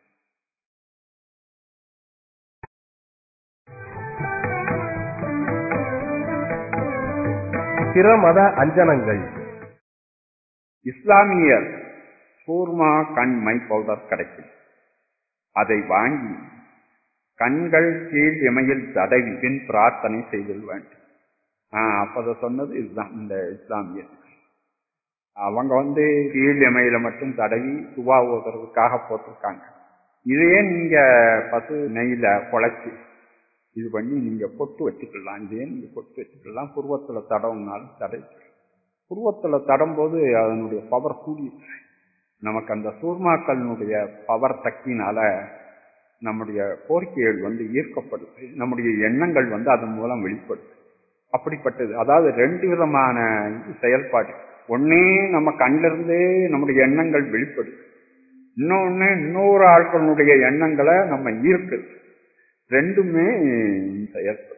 பிற மத அஞ்சனங்கள்
இஸ்லாமியர் சூர்மா கண் மை பவுடர் கிடைக்கும் அதை வாங்கி கண்கள் கீழ் இமையில் தடவி பின் பிரார்த்தனை செய்தல் வேண்டும் ஆஹ் அப்பத சொன்னது இதுதான் இந்த இஸ்லாமியர் அவங்க வந்து கீழ் இமையில மட்டும் தடவி துவா ஓதுறதுக்காக போட்டிருக்காங்க இதையே நீங்க பசு நெய்ல குழைச்சி இது பண்ணி நீங்க பொட்டு வச்சுக்கலாம் இதே நீங்க பொட்டு வச்சுக்கலாம் புருவத்துல தடவுனாலும் தடை புருவத்துல தடும்போது அதனுடைய பவர் கூடிடுச்சு நமக்கு அந்த சூர்மாக்களினுடைய பவர் சக்தினால நம்முடைய கோரிக்கைகள் வந்து ஈர்க்கப்படுது நம்முடைய எண்ணங்கள் வந்து அதன் மூலம் வெளிப்படுது அப்படிப்பட்டது அதாவது ரெண்டு விதமான இது செயல்பாடு ஒன்னே நம்ம கண்ணிலிருந்தே நம்முடைய எண்ணங்கள் வெளிப்படுது இன்னொன்னு இன்னொரு ஆட்களுடைய எண்ணங்களை நம்ம ஈர்க்குது ரெண்டுமே செயல்படும்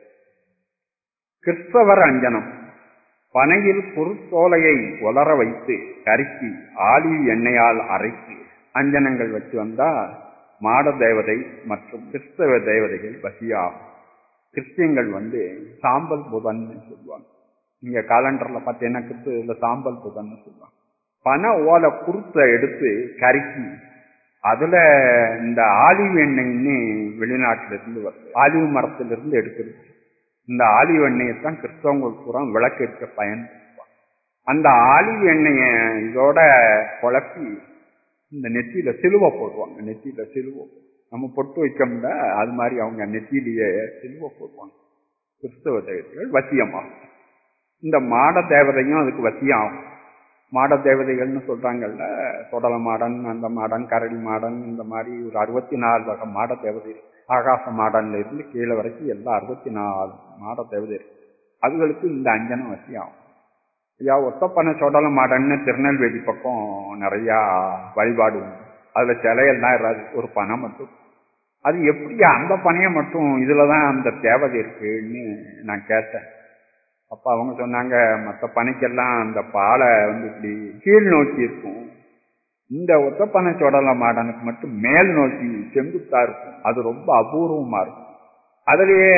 கிறிஸ்தவர் அஞ்சனம் பனையில் குறுத்தோலையை உலர வைத்து கருக்கி ஆலிவ் எண்ணெயால் அரைத்து அஞ்சனங்கள் வச்சு வந்தா மாட தேவதை மற்றும் கிறிஸ்தவ தேவதைகள் வசியாகும் கிறிஸ்டியன்கள் வந்து சாம்பல் புதன்னு சொல்லுவாங்க நீங்க காலண்டர்ல பார்த்தீங்கன்னா கிறிஸ்துவ சாம்பல் புதன்னு சொல்லுவாங்க பனை ஓலை குருத்தை எடுத்து கருக்கி அதுல இந்த ஆலிவ் எண்ணெய்ன்னு வெளிநாட்டுல இருந்து வருது ஆலிவ் மரத்திலிருந்து எடுக்கிறது இந்த ஆலிவ் எண்ணெயை தான் கிறிஸ்தவங்கள் பூரா விளக்கு இருக்க பயன்படுத்துவாங்க அந்த ஆலிவ் எண்ணெய இதோட குழப்பி இந்த நெத்தியில சிலுவை போடுவாங்க நெத்தியில சிலுவை நம்ம பொட்டு வைக்கோம்ல அது மாதிரி அவங்க நெத்தியிலேயே சிலுவை போடுவாங்க கிறிஸ்தவ தேவதைகள் வசியமாகும் இந்த மாட தேவதையும் அதுக்கு வசியம் ஆகும் மாட தேவதைகள்னு சொல்றாங்கல்ல தொடல மாடன் அந்த மாடன் கரடி மாடன் இந்த மாதிரி ஒரு அறுபத்தி நாலு வகை மாட தேவதை இருக்கு. ஆகாச மாடன்ல இருந்து கீழே வரைக்கும் எல்லாம் அறுபத்தி நாலு மாட தேவதை இருக்கு அதுகளுக்கு இந்த அஞ்சனம் வசியம் ஆகும் ஐயா ஒத்தப்பனை சொடல மாடன்னு திருநெல்வேலி பக்கம் நிறைய வழிபாடு உண்டு அதுல சிலையெல்லாம் இராது ஒரு பனை மட்டும் அது எப்படி அந்த பனையை மட்டும் இதுலதான் அந்த தேவதை இருக்குன்னு நான் கேட்டேன் அப்ப அவங்க சொன்னாங்க மற்ற பனைக்கெல்லாம் அந்த பாலை வந்து இப்படி கீழ் நோக்கி இருக்கும் இந்த ஒத்தப்பனை சொடல மாடனுக்கு மட்டும் மேல் நோக்கி செங்குத்தா இருக்கும் அது ரொம்ப அபூர்வமா இருக்கும் அதுலயே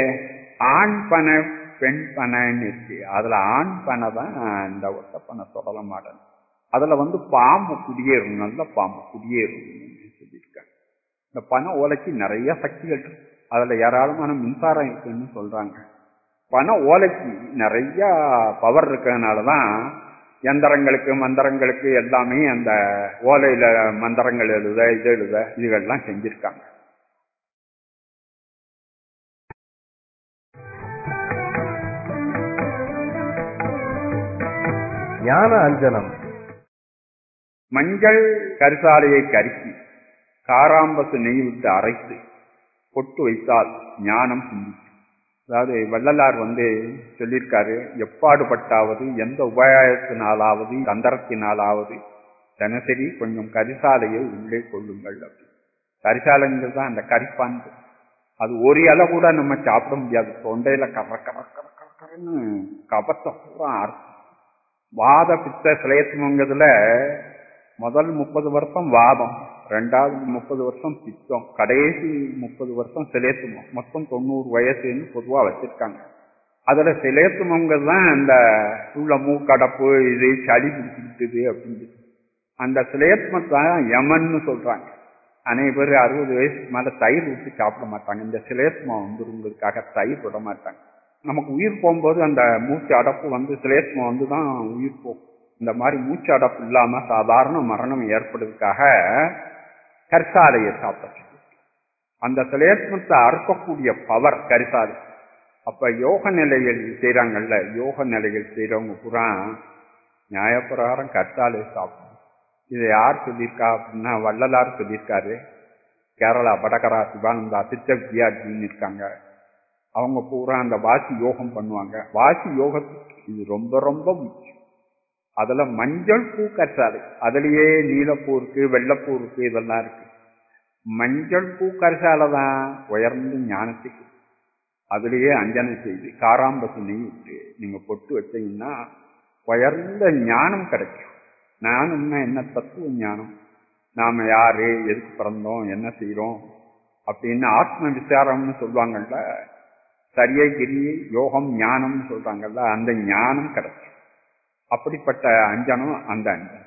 ஆண் பனை பெண் பனைன்னு இருக்கு அதுல ஆண் பனை தான் இந்த ஒத்தப்பனை சொடல மாடன் அதுல வந்து பாம்பு குடியேறும் நல்ல பாம்பு குடியேறும் சொல்லியிருக்காங்க இந்த பனை ஓலைக்கு நிறைய சக்திகள் இருக்கு அதுல ஏராளமான மின்சாரம் இருக்குன்னு சொல்றாங்க பனை ஓலைக்கு நிறைய பவர் இருக்கிறதுனாலதான் எந்திரங்களுக்கு மந்திரங்களுக்கு எல்லாமே அந்த ஓலையில மந்திரங்கள் எழுத இது எழுத இதுகள்லாம் செஞ்சிருக்காங்க
ஞான அஞ்சனம்
மஞ்சள் கரிசாலையை கருக்கி காராம்பசு நெய் விட்டு அரைத்து பொட்டு வைத்தால் ஞானம் சிந்திக்கும் அதாவது வள்ளலார் வந்து சொல்லியிருக்காரு எப்பாடுபட்டாவது எந்த உபாயத்தினாலாவது தந்திரத்தினாலாவது தினசரி கொஞ்சம் கரிசாலையை உள்ளே கொள்ளுங்கள் அப்படி கரிசாலைங்கிறது தான் அந்த கரிப்பான்பு அது ஒரு இலை கூட நம்ம சாப்பிட முடியாது தொண்டையில கர கர கர கர கரன்னு கபத்தை பூரா அறுக்கும் வாத பித்த சிலையத்துவங்கிறதுல முதல் முப்பது வருஷம் வாதம் ரெண்டாவது முப்பது வருஷம் பித்தம் கடைசி முப்பது வருஷம் சிலேத்துமம் மொத்தம் தொண்ணூறு வயசுன்னு பொதுவா வச்சிருக்காங்க அதுல சிலேத்துமங்கிறது தான் அந்த உள்ள மூக்கடப்பு இது சளி பிடிச்சிக்கிட்டுது அப்படின்னு அந்த சிலேத்துமத்தை யமன்னு சொல்றாங்க அநேக பேர் அறுபது வயசுக்கு மேல தயிர் ஊற்றி சாப்பிட மாட்டாங்க இந்த சிலேத்மம் வந்துருங்கிறதுக்காக தயிர் விட மாட்டாங்க நமக்கு உயிர் போகும்போது அந்த மூச்சு அடப்பு வந்து சிலேத்மம் வந்து தான் உயிர் போகும் இந்த மாதிரி மூச்சு அடப்பு இல்லாம சாதாரண மரணம் ஏற்படுறதுக்காக கரிசாலையை சாப்பிட அந்த சிலேத்மத்தை அறுக்கக்கூடிய பவர் கரிசாலை அப்ப யோக நிலைகள் செய்யறாங்கல்ல யோக நிலைகள் செய்யறவங்க பூரா நியாயப்பிரகாரம் கரிசாலையை சாப்பிடணும் இதை யார் சொல்லியிருக்கா அப்படின்னா வள்ளலார் சொல்லியிருக்காரு கேரளா வடகரா சிவானந்தா சித்தவியாஜின்னு இருக்காங்க அவங்க பூரா அந்த வாசி யோகம் பண்ணுவாங்க வாசி யோகத்துக்கு இது ரொம்ப ரொம்ப முக்கியம் அதுல மஞ்சள் பூ கற்றாது அதுலயே நீலப்பூ இருக்கு வெள்ளப்பூ இருக்கு இதெல்லாம் இருக்கு மஞ்சள் பூ கரிசால தான் உயர்ந்து ஞானத்துக்கு அதுலயே அஞ்சனை செய்து காராம்பசு நெய் விட்டு நீங்க பொட்டு வச்சீங்கன்னா உயர்ந்த ஞானம் கிடைக்கும் ஞானம்னா என்ன தத்துவ ஞானம் நாம யாரு எதுக்கு பிறந்தோம் என்ன செய்யறோம் அப்படின்னு ஆத்ம விசாரம்னு சொல்லுவாங்கல்ல சரியை கிரியை யோகம் ஞானம்னு சொல்றாங்கல்ல அந்த ஞானம் கிடைக்கும் அப்படிப்பட்ட அஞ்சனம் அந்த அஞ்சனம்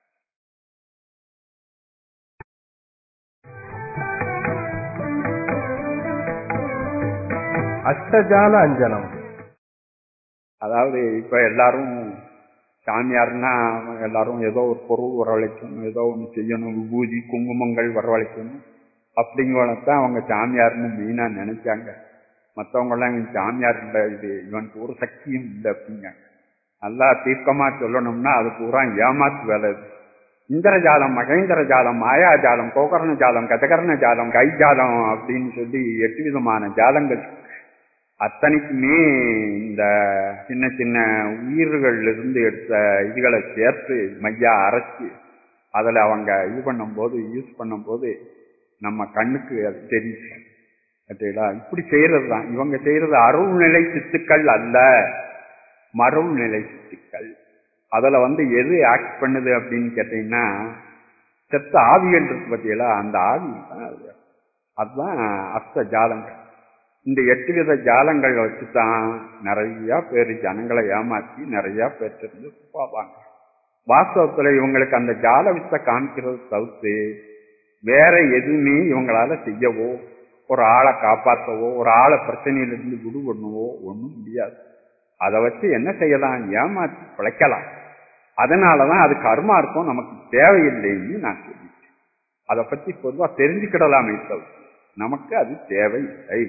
அஷ்டஜால அஞ்சனம்
அதாவது இப்ப எல்லாரும் சாமியார்னா எல்லாரும் ஏதோ ஒரு பொருள் வரவழைக்கணும் ஏதோ ஒன்று செய்யணும் விபூதி குங்குமங்கள் வரவழைக்கணும் அப்படிங்கிறதான் அவங்க சாமியார்னு மெயினா நினைச்சாங்க மற்றவங்கெல்லாம் இவன் சாமியார் இல்லை இது இவனுக்கு ஒரு சக்தியும் இல்லை அப்படிங்க நல்லா தீர்க்கமா சொல்லணும்னா அது பூரா ஏமாத்து வேலை இது இந்திரஜாலம் மகேந்திர ஜாலம் மாயாஜாலம் கோகர்ண ஜாலம் கஜகர்ண ஜாலம் கைஜாலம் அப்படின்னு சொல்லி எட்டு விதமான ஜாலங்கள் அத்தனைக்குமே இந்த சின்ன சின்ன உயிர்கள்ல இருந்து எடுத்த இதுகளை சேர்த்து மையா அரைச்சு அதுல அவங்க இது பண்ணும்போது யூஸ் பண்ணும்போது நம்ம கண்ணுக்கு அது தெரியுது பார்த்தீங்களா இப்படி செய்யறது தான் இவங்க செய்யறது அருள்நிலை சித்துக்கள் அல்ல மருள்நிலை சித்துக்கள் அதுல வந்து எது ஆக்ட் பண்ணுது அப்படின்னு கேட்டீங்கன்னா செத்த ஆவிகள் இருக்கு பார்த்தீங்களா அந்த ஆவி தான் அது அதுதான் அஸ்த ஜாலங்கள் இந்த எட்டு வித ஜாலங்கள் வச்சுதான் நிறைய பேர் ஜனங்களை ஏமாற்றி நிறைய பேர் தெரிஞ்சு போவாங்க வாஸ்தவத்துல இவங்களுக்கு அந்த ஜால வித்த காமிக்கிறது தவிர்த்து வேற எதுவுமே இவங்களால செய்யவோ ஒரு ஆளை காப்பாற்றவோ ஒரு ஆளை பிரச்சனையிலிருந்து விடுபடணுவோ ஒன்றும் முடியாது அதை வச்சு என்ன செய்யலாம் ஏமாற்றி பிழைக்கலாம் அதனாலதான் அது கர்மா இருக்கும் நமக்கு தேவையில்லைன்னு நான் சொல்லிட்டேன் அதை பத்தி பொதுவா தெரிஞ்சுக்கிடலாமே தவிர நமக்கு அது தேவையில்லை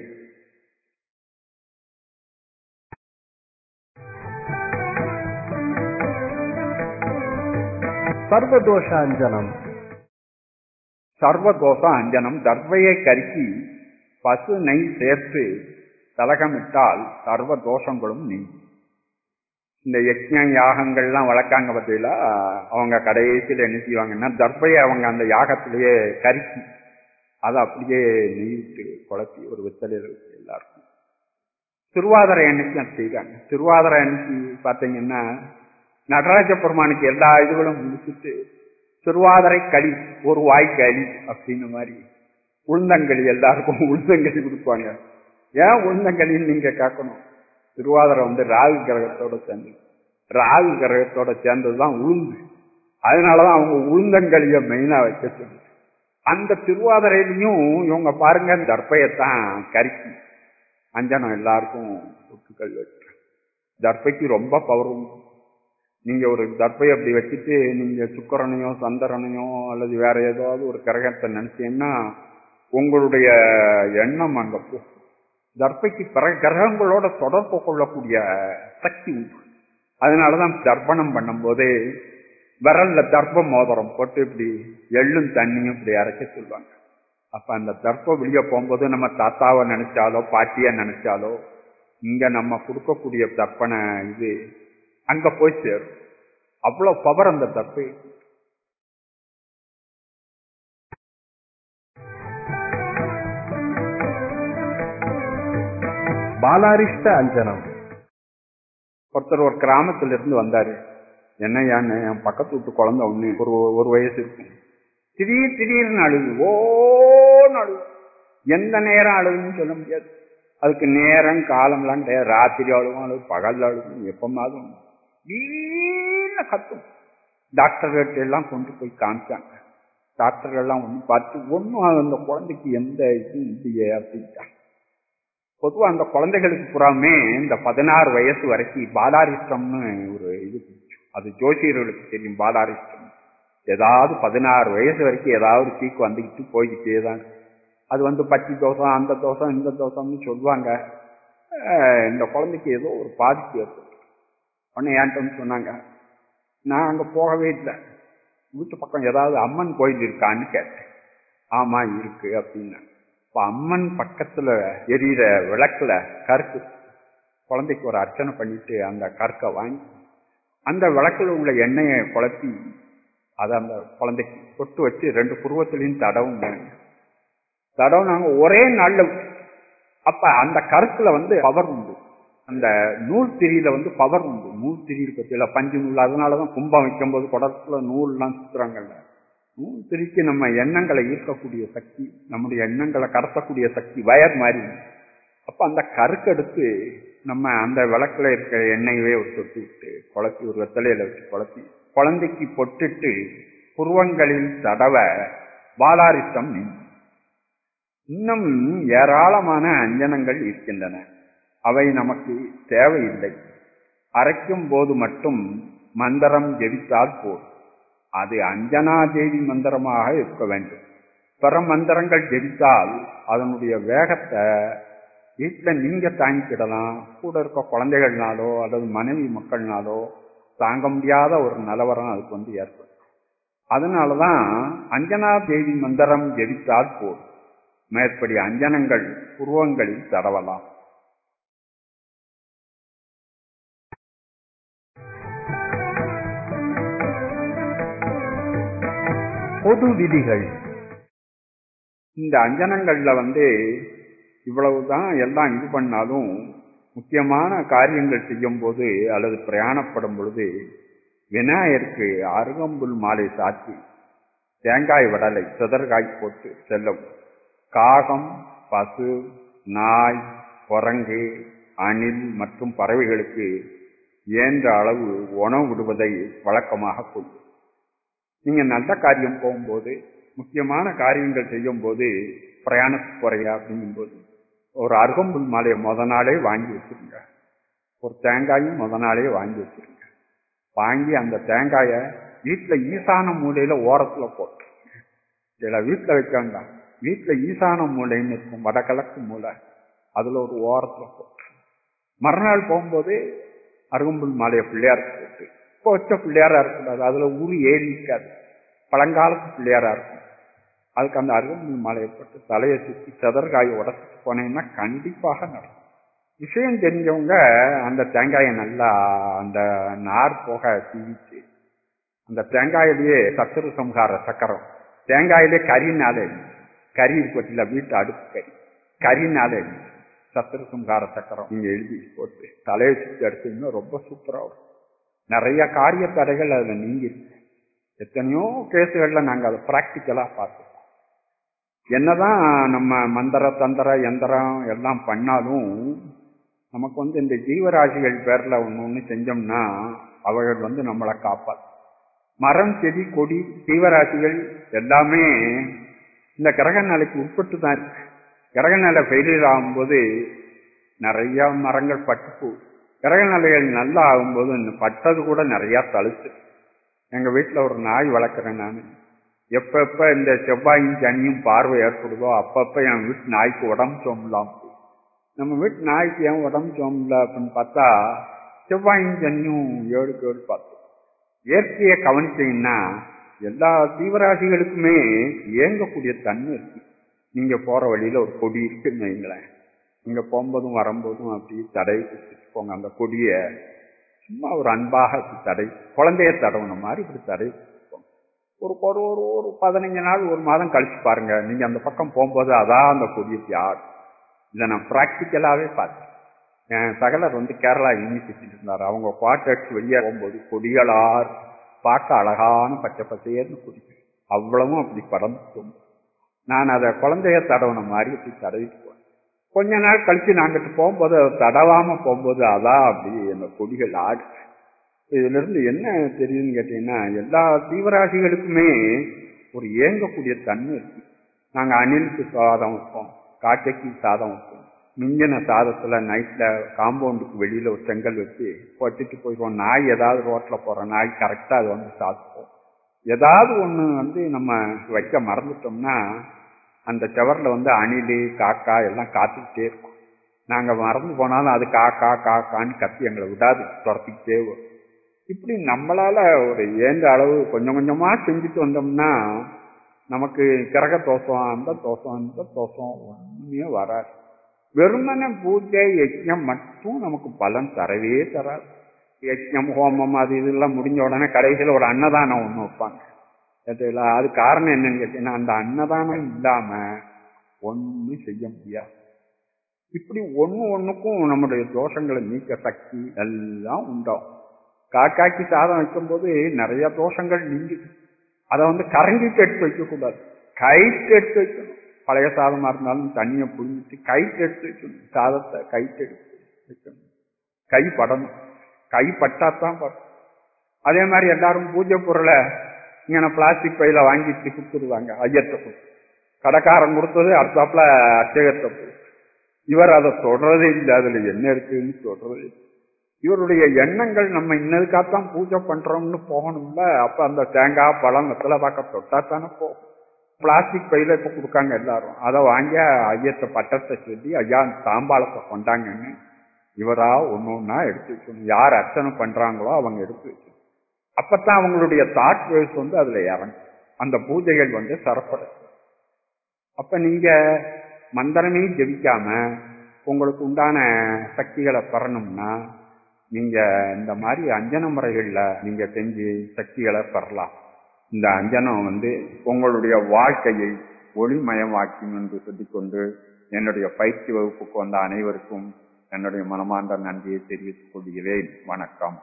சர்வதோஷ அஞ்சனம்
சர்வதோஷ அஞ்சனம் தர்வையை கருக்கி பசு நெய் சேர்த்து தலகமிட்டால் சர்வ தோஷங்களும் நீங்கும் இந்த யஜ்ஞ யாகங்கள்லாம் வளர்க்காங்க பார்த்தீங்களா அவங்க கடைசியில் என்ன செய்வாங்கன்னா தர்பையை அவங்க அந்த யாகத்திலேயே கருக்கி அதை அப்படியே நெய்விட்டு குழப்பி ஒரு வெத்தலையில் வச்சு எல்லாருக்கும் திருவாதிரை அன்னைக்கு அது செய்கிறாங்க திருவாதிரை அன்னைக்கு பார்த்தீங்கன்னா நடராஜ பெருமானுக்கு எல்லா இதுகளும் முடிச்சுட்டு திருவாதிரை களி ஒரு வாய் களி அப்படின்னு மாதிரி உளுந்தங்களி எல்லாருக்கும் உளுந்தங்களி கொடுப்பாங்க ஏன் உளுந்தங்களின்னு நீங்க கேட்கணும் திருவாதிரை வந்து ராகு கிரகத்தோட சேர்ந்து ராகு கிரகத்தோட சேர்ந்ததுதான் உளுந்து அதனாலதான் அவங்க உளுந்தங்களிய மெயினா வைக்க சொல்லி அந்த திருவாதிரையிலையும் இவங்க பாருங்க தர்ப்பையத்தான் கருக்கி அஞ்சனம் எல்லாருக்கும் ஒட்டுக்கள் வச்சு தர்ப்பைக்கு ரொம்ப பவர் உண்டு நீங்க ஒரு தர்ப்பை அப்படி வச்சுட்டு நீங்க சுக்கரனையோ சந்திரனையோ அல்லது வேற ஏதாவது ஒரு கிரகத்தை நினைச்சீங்கன்னா உங்களுடைய எண்ணம் அங்க போ தர்ப்பைக்கு பிற கிரகங்களோட தொடர்பு கொள்ளக்கூடிய சக்தி உண்டு அதனாலதான் தர்ப்பணம் பண்ணும்போதே விரல்ல தர்ப்ப மோதிரம் போட்டு இப்படி எள்ளும் தண்ணியும் இப்படி அரைக்க சொல்லுவாங்க அப்ப அந்த தர்ப்பம் வெளியே போகும்போது நம்ம தாத்தாவை நினைச்சாலோ பாட்டிய நினைச்சாலோ இங்க நம்ம கொடுக்கக்கூடிய தர்ப்பண இது அங்க போய் சேரும் அவ்வளவு பவர் அந்த தர்ப்பை
பாலாரிஷ்ட அஞ்சனம்
ஒருத்தர் ஒரு கிராமத்துல இருந்து வந்தாரு என்னையான்னு என் பக்கத்து வீட்டு குழந்தை ஒண்ணு ஒரு ஒரு வயசு இருக்கும் திடீர் திடீர்னு அழுது ஓன்னு அழுது எந்த நேரம் அழுதுன்னு சொல்ல முடியாது அதுக்கு நேரம் காலம்லாம் கிடையாது ராத்திரி அழுவும் அழுது பகல் அழுவும் எப்பமாதும் வீண கத்தும் டாக்டர்கிட்ட எல்லாம் கொண்டு போய் காமிச்சாங்க டாக்டர் எல்லாம் ஒன்று பார்த்து ஒன்றும் அந்த குழந்தைக்கு எந்த இதுவும் இல்லையே அப்படின்ட்டாங்க பொதுவா அந்த குழந்தைகளுக்கு புறாமே இந்த பதினாறு வயசு வரைக்கும் பாலாரிஷ்டம்னு ஒரு இது அது ஜோசியர்களுக்கு தெரியும் பாலாரிஷ்டம் ஏதாவது பதினாறு வயசு வரைக்கும் ஏதாவது சீக்கு வந்துக்கிட்டு போய்கிட்டே தான் அது வந்து பச்சி தோசம் அந்த தோசம் இந்த தோசம்னு சொல்லுவாங்க அஹ் இந்த குழந்தைக்கு ஏதோ ஒரு பாதிப்பு ஏற்படும் உடனே ஏன்ட்ட வந்து சொன்னாங்க நான் அங்க போகவே இல்லை வீட்டு பக்கம் ஏதாவது அம்மன் கோயில் இருக்கான்னு கேட்டேன் ஆமா இருக்கு அப்படின்னா இப்ப அம்மன் பக்கத்துல எரியிற விளக்குல கருக்கு குழந்தைக்கு ஒரு அர்ச்சனை பண்ணிட்டு அந்த கற்கை வாங்கி அந்த விளக்குல உள்ள எண்ணெயை குழப்பி அதை அந்த குழந்தைக்கு தொட்டு வச்சு ரெண்டு புருவத்திலையும் தடவும் தடவும் நாங்க ஒரே நாள்ல அப்ப அந்த கருத்துல வந்து பவர் உண்டு அந்த நூல் திரியில வந்து பவர் உண்டு நூல் திரியில் பத்தியில பஞ்சு நூல் அதனாலதான் கும்பம் வைக்கும் போது குடத்துல நூல்லாம் சுத்துறாங்கல்ல நூல் திரிக்கு நம்ம எண்ணங்களை ஈர்க்கக்கூடிய சக்தி நம்முடைய எண்ணங்களை கடத்தக்கூடிய சக்தி வயர் மாதிரி அப்ப அந்த கருக்கெடுத்து நம்ம அந்த விளக்குல இருக்கிற எண்ணெயவே ஒரு தொட்டு விட்டு குழப்பி ஒரு வெத்தலையில வச்சு குழப்பி குழந்தைக்கு பொட்டுட்டு புருவங்களில் தடவ பாலாரித்தம் நீங்கும் இன்னும் ஏராளமான அஞ்சனங்கள் இருக்கின்றன அவை நமக்கு தேவையில்லை அரைக்கும் போது மட்டும் மந்திரம் ஜெபித்தால் போதும் அது அஞ்சனா தேவி மந்திரமாக இருக்க வேண்டும் பிற மந்திரங்கள் ஜெபித்தால் அதனுடைய வேகத்தை வீட்டில் நீங்க தாங்கிக்கிடலாம் கூட இருக்க குழந்தைகள்னாலோ அல்லது மனைவி மக்கள்னாலோ தாங்க முடியாத ஒரு நிலவரம் அதுக்கு வந்து ஏற்படும் அதனாலதான் அஞ்சனா தேவி மந்திரம் ஜெபித்தால் போதும் மேற்படி அஞ்சனங்கள் புருவங்களில் தடவலாம்
பொது விதிகள்
இந்த அஞ்சனங்கள்ல வந்து இவ்வளவுதான் எல்லாம் இது பண்ணாலும் முக்கியமான காரியங்கள் செய்யும் போது அல்லது பிரயாணப்படும் பொழுது விநாயகருக்கு அருகம்புல் மாலை சாத்தி தேங்காய் வடலை சிதற்காய் போட்டு செல்லவும் காகம் பசு நாய் குரங்கு அணில் மற்றும் பறவைகளுக்கு இயன்ற அளவு உணவு விடுவதை வழக்கமாக கொள்ளும் நீங்க நல்ல காரியம் போகும்போது முக்கியமான காரியங்கள் செய்யும் போது பிரயாணத்துக்கு போறீங்க அப்படிங்கும்போது ஒரு அருகம்புல் மாலையை முத நாளே வாங்கி வச்சிருங்க ஒரு தேங்காயும் முத நாளே வாங்கி வச்சிருங்க வாங்கி அந்த தேங்காயை வீட்டுல ஈசான மூலையில ஓரத்துல போட்டு இதுல வீட்டுல வைக்க வேண்டாம் வீட்டுல ஈசான மூலைன்னு இருக்கும் வடகிழக்கு மூலை அதுல ஒரு ஓரத்துல போட்டு மறுநாள் போகும்போது அருகம்புல் மாலையை பிள்ளையார் போட்டு இப்போ வச்ச பிள்ளையாரா இருக்கக்கூடாது அதுல உரு ஏறி இருக்காது பழங்காலத்து பிள்ளையாரா இருக்கும் அதுக்கு அந்த அருகம்புல் மாலையை போட்டு தலையை சுற்றி சதற்காயை உடச்சிட்டு போனீங்கன்னா கண்டிப்பாக நடக்கும் விஷயம் தெரிஞ்சவங்க அந்த தேங்காயை நல்லா அந்த நார் போக தீவிச்சு அந்த தேங்காயிலேயே சத்துரு சம்ஹார சக்கரம் தேங்காயிலே கரினாலே கறி பற்றில வீட்டு அடுப்பு கறி கரினாலே சத்துரு சம்ஹார சக்கரம் நீங்க எழுதி போட்டு தலையை சுற்றி எடுத்தீங்கன்னா ரொம்ப சூப்பரா வரும் நிறைய காரிய தடைகள் அதுல நீங்கி எத்தனையோ கேஸுகள்ல நாங்க அதை பிராக்டிக்கலா பார்த்தோம் என்னதான் நம்ம மந்திர தந்திர எந்திரம் எல்லாம் பண்ணாலும் நமக்கு வந்து இந்த ஜீவராசிகள் பேர்ல ஒண்ணு ஒண்ணு செஞ்சோம்னா அவர்கள் வந்து நம்மளை காப்பாத்து மரம் செடி கொடி ஜீவராசிகள் எல்லாமே இந்த கிரக நிலைக்கு உட்பட்டு தான் இருக்கு கிரக நிலை ஃபெயிலியர் ஆகும்போது நிறைய மரங்கள் பட்டு போகுது கிரக நிலைகள் நல்லா ஆகும்போது பட்டது கூட நிறைய தழுத்து எங்க வீட்டுல ஒரு நாய் வளர்க்குறேன் நான் எப்ப எப்ப இந்த செவ்வாயும் சனியும் பார்வை ஏற்படுதோ அப்பப்ப என் வீட்டு நாய்க்கு உடம்பு சோம்பலாம் நம்ம வீட்டு நாய்க்கு ஏன் உடம்பு சோம்பல அப்படின்னு பார்த்தா செவ்வாயும் சனியும் ஏழுக்கு ஏழு பார்த்தோம் இயற்கையை கவனிச்சீங்கன்னா எல்லா தீவராசிகளுக்குமே இயங்கக்கூடிய தன்மை இருக்கு நீங்க போற வழியில ஒரு கொடி இருக்குன்னு வைங்களேன் நீங்க போகும்போதும் வரும்போதும் அப்படி தடை கொடுத்துட்டு போங்க அந்த கொடிய சும்மா ஒரு அன்பாக இப்படி தடை குழந்தைய தடவுன மாதிரி இப்படி தடை கொடுத்துட்டு ஒரு ஒரு ஒரு ஒரு பதினஞ்சு நாள் ஒரு மாதம் கழிச்சு பாருங்க நீங்க அந்த பக்கம் போகும்போது அதான் அந்த கொடியை யார் இதை நான் பிராக்டிக்கலாவே பார்த்தேன் என் சகலர் வந்து கேரளா யூனிவர்சிட்டி இருந்தார் அவங்க பாட்டு அடிச்சு வெளியே போகும்போது கொடிகளார் பார்க்க அழகான பச்சை பசேர்னு கொடிகள் அவ்வளவும் அப்படி படந்துட்டோம் நான் அதை குழந்தைய தடவின மாதிரி அப்படி தடவிட்டு போனேன் கொஞ்ச நாள் கழிச்சு நாங்கிட்டு போகும்போது அதை தடவாம போகும்போது அதான் அப்படி அந்த கொடிகள் ஆடு இதுல இருந்து என்ன தெரியுதுன்னு கேட்டீங்கன்னா எல்லா தீவராசிகளுக்குமே ஒரு ஏங்கக்கூடிய தன்மை இருக்கு நாங்க அணிலுக்கு சாதம் வைப்போம் காட்டைக்கு சாதம் வைப்போம் மிஞ்சின சாதத்துல நைட்ல காம்பவுண்டுக்கு வெளியில ஒரு செங்கல் வச்சு வச்சுட்டு போயிடுவோம் நாய் ஏதாவது ரோட்ல போற நாய் கரெக்டா அது வந்து சாப்பிடுவோம் ஏதாவது ஒண்ணு வந்து நம்ம வைக்க மறந்துட்டோம்னா அந்த செவர்ல வந்து அணிலு காக்கா எல்லாம் காத்துக்கிட்டே இருக்கும் நாங்க மறந்து போனாலும் அது காக்கா காக்கான்னு கத்தி எங்களை விடாது துரத்திக்கிட்டே வரும் இப்படி நம்மளால ஒரு ஏந்த அளவு கொஞ்சம் கொஞ்சமா செஞ்சுட்டு வந்தோம்னா நமக்கு கிரக தோஷம் அந்த தோஷம் இந்த தோஷம் ஒண்ணுமே வராது வெறுமனே பூஜை யஜ்ஞம் மட்டும் நமக்கு பலன் தரவே தராது யஜ்ஞம் ஹோமம் அது இதெல்லாம் முடிஞ்ச உடனே கடைசியில் ஒரு அன்னதானம் ஒன்று வைப்பாங்க கேட்டீங்களா? அது காரணம் என்னன்னு கேட்டீங்கன்னா அந்த அன்னதானம் இல்லாம ஒண்ணும் செய்ய முடியாது இப்படி ஒண்ணு ஒண்ணுக்கும் நம்முடைய தோஷங்களை நீக்க சக்தி எல்லாம் உண்டாகும் காக்காக்கி சாதம் வைக்கும்போது நிறைய தோஷங்கள் நீங்குது அதை வந்து கரங்கிட்டு எடுத்து வைக்க கூடாது கைட்டு எடுத்து வைக்கணும் பழைய சாதமா இருந்தாலும் தண்ணியை புரிஞ்சிட்டு கைட்டு எடுத்து வைக்கணும் சாதத்தை கைட்டு எடுத்து வைக்கணும் கை படணும் கை பட்டாதான் படும் அதே மாதிரி எல்லாரும் பூஜை பொருளை இங்கே பிளாஸ்டிக் பையில வாங்கிட்டு கொடுத்துருவாங்க ஐயத்தை கொடுத்து கடைக்காரன் கொடுத்தது அடுத்தாப்புல அச்சகத்தை போய் இவர் அதை தொடரதே இல்லை அதுல என்ன இருக்குன்னு சொல்றதே இல்லை. இவருடைய எண்ணங்கள் நம்ம இன்னதுக்காகத்தான் பூஜை பண்றோம்னு போகணும்ல அப்ப அந்த தேங்காய் பழம் வெத்தலை பார்க்க தொட்டா தானே போகும் பிளாஸ்டிக் பையில இப்ப கொடுக்காங்க எல்லாரும் அதை வாங்கி ஐயத்தை பட்டத்தை சொல்லி ஐயா அந்த தாம்பாளத்தை கொண்டாங்கன்னு இவரா ஒண்ணு ஒண்ணா எடுத்து வைக்கணும் யார் அர்ச்சனை பண்றாங்களோ அவங்க எடுத்து வைக்கணும் அப்பதான் அவங்களுடைய தாட் வேவ்ஸ் வந்து அதுல இறங்கும் அந்த பூஜைகள் வந்து சரப்படும் அப்ப நீங்க மந்திரமே ஜெபிக்காம உங்களுக்கு உண்டான சக்திகளை பெறணும்னா நீங்க இந்த மாதிரி அஞ்சன முறைகள்ல நீங்க செஞ்சு சக்திகளை பெறலாம் இந்த அஞ்சனம் வந்து உங்களுடைய வாழ்க்கையை ஒளிமயமாக்கும் என்று சொல்லிக்கொண்டு என்னுடைய பயிற்சி வகுப்புக்கு வந்த அனைவருக்கும் என்னுடைய மனமார்ந்த நன்றியை தெரிவித்துக் கொள்கிறேன் வணக்கம்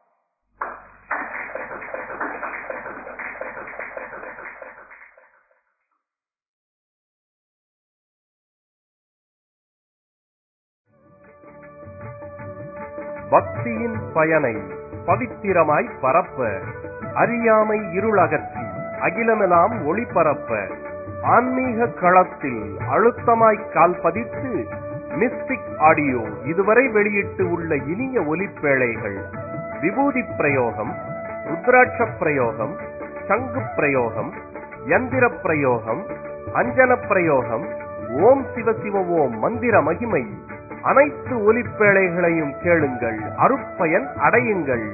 பக்தியின் பயனை பவித்திரமாய் பரப்ப அறியாமை இருளகற்றி அகிலமெல்லாம் ஒளிபரப்ப ஆன்மீக களத்தில் அழுத்தமாய் கால் பதித்து மிஸ்டிக் ஆடியோ இதுவரை வெளியிட்டு உள்ள இனிய ஒலிப்பேழைகள் விபூதி பிரயோகம் ருத்ராட்ச பிரயோகம் சங்கு பிரயோகம் யந்திர பிரயோகம் அஞ்சன பிரயோகம் ஓம் சிவ சிவ ஓம் மந்திர மகிமை அனைத்து ஒலிப்பேழைகளையும் கேளுங்கள் அருட்பயன் அடையுங்கள்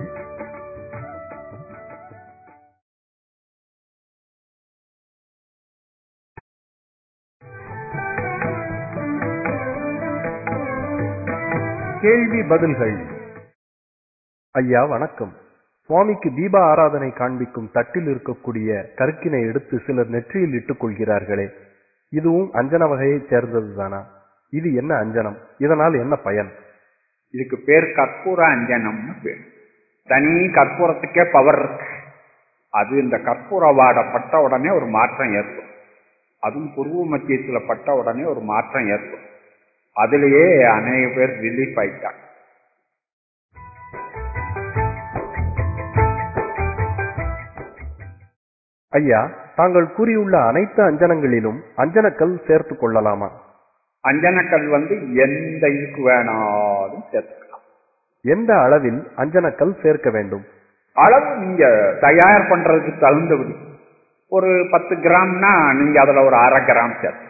கேள்வி பதில்கள் ஐயா வணக்கம் சுவாமிக்கு தீப ஆராதனை காண்பிக்கும் தட்டில் இருக்கக்கூடிய கருக்கினை எடுத்து சிலர் நெற்றியில் இட்டுக் கொள்கிறார்களே இதுவும் அஞ்சன வகையைச் சேர்ந்ததுதானா இது என்ன அஞ்சனம் இதனால் என்ன பயன்
இதுக்கு பேர் கற்பூர அஞ்சனம்னு பேர் தனி கற்பூரத்துக்கே பவர் இருக்கு அது இந்த கற்பூர வாடை பட்ட உடனே ஒரு மாற்றம் ஏற்படும் அதுவும் புருவ மத்தியத்தில் பட்ட உடனே ஒரு மாற்றம் ஏற்படும் அதிலேயே அநேக பேர் ரிலீஃப் ஆயிட்டாங்க
ஐயா தாங்கள் கூறியுள்ள அனைத்து அஞ்சனங்களிலும் அஞ்சனக்கல் சேர்த்துக் கொள்ளலாமா
அஞ்சனக்கல் வந்து எந்த இதுக்கு வேணாலும் சேர்த்துக்கலாம்
எந்த அளவில் அஞ்சனக்கல் சேர்க்க வேண்டும்
அளவு நீங்க தயார் பண்றதுக்கு தகுந்தபடி ஒரு பத்து கிராம்னா நீங்க அதுல ஒரு அரை கிராம் சேர்த்து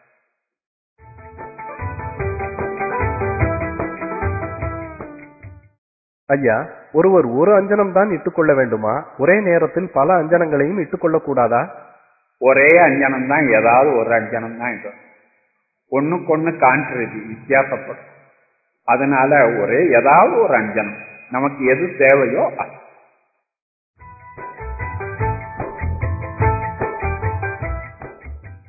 ஐயா ஒருவர் ஒரு அஞ்சனம் தான் இட்டுக்கொள்ள வேண்டுமா ஒரே நேரத்தில் பல அஞ்சனங்களையும் இட்டுக்கொள்ளக் கூடாதா
ஒரே அஞ்சனம் தான் ஏதாவது ஒரு அஞ்சனம் தான் இது ஒண்ணுக்கு ஒண்ணு காண்றது வித்தியாசப்படும் அதனால ஒரே ஏதாவது ஒரு அஞ்சனம் நமக்கு எது தேவையோ அது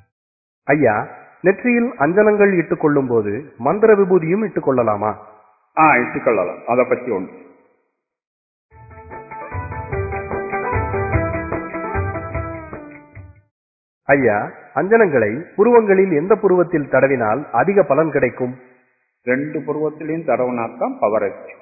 ஐயா நெற்றியில் அஞ்சனங்கள் இட்டுக் கொள்ளும் போது மந்திர விபூதியும் இட்டுக் கொள்ளலாமா
ஆ இட்டுக்கொள்ளலாம் அதை பத்தி ஒண்ணு
ஐயா அஞ்சனங்களை புருவங்களில் எந்த புருவத்தில் தடவினால் அதிக பலன் கிடைக்கும்
ரெண்டு புருவத்திலையும் தடவுனாத்தான் பவர் அதிகம்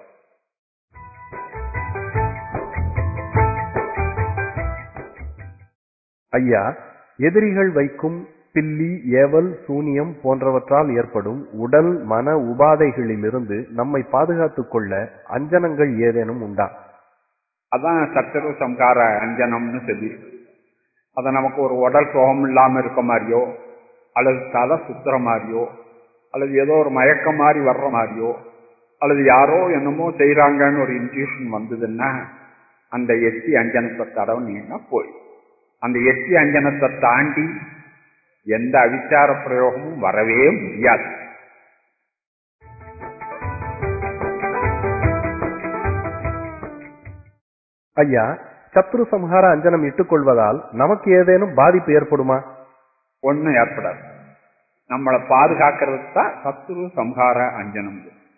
ஐயா எதிரிகள் வைக்கும் பில்லி ஏவல் சூனியம் போன்றவற்றால் ஏற்படும் உடல் மன உபாதைகளிலிருந்து நம்மை பாதுகாத்துக் கொள்ள அஞ்சனங்கள் ஏதேனும் உண்டா
அதான் சத்துரு சம்கார அஞ்சனம்னு சொல்லி அதை நமக்கு ஒரு உடல் சுகம் இல்லாம இருக்க மாதிரியோ அல்லது தலை சுத்துற மாதிரியோ அல்லது ஏதோ ஒரு மயக்கம் மாதிரி வர்ற மாதிரியோ அல்லது யாரோ என்னமோ செய்யறாங்கன்னு ஒரு இன்ட்யூஷன் வந்ததுன்னா அந்த எட்டி அஞ்சனத்தை தடவுனீங்கன்னா போய் அந்த எட்டி அஞ்சனத்தை தாண்டி எந்த அவிச்சார பிரயோகமும் வரவே முடியாது
ஐயா சத்ரு சம்ஹார அஞ்சனம் இட்டுக் கொள்வதால் நமக்கு ஏதேனும் பாதிப்பு ஏற்படுமா
ஒண்ணும் ஏற்படாது நம்மளை பாதுகாக்கிறது தான் சத்துரு சம்ஹார அஞ்சனம்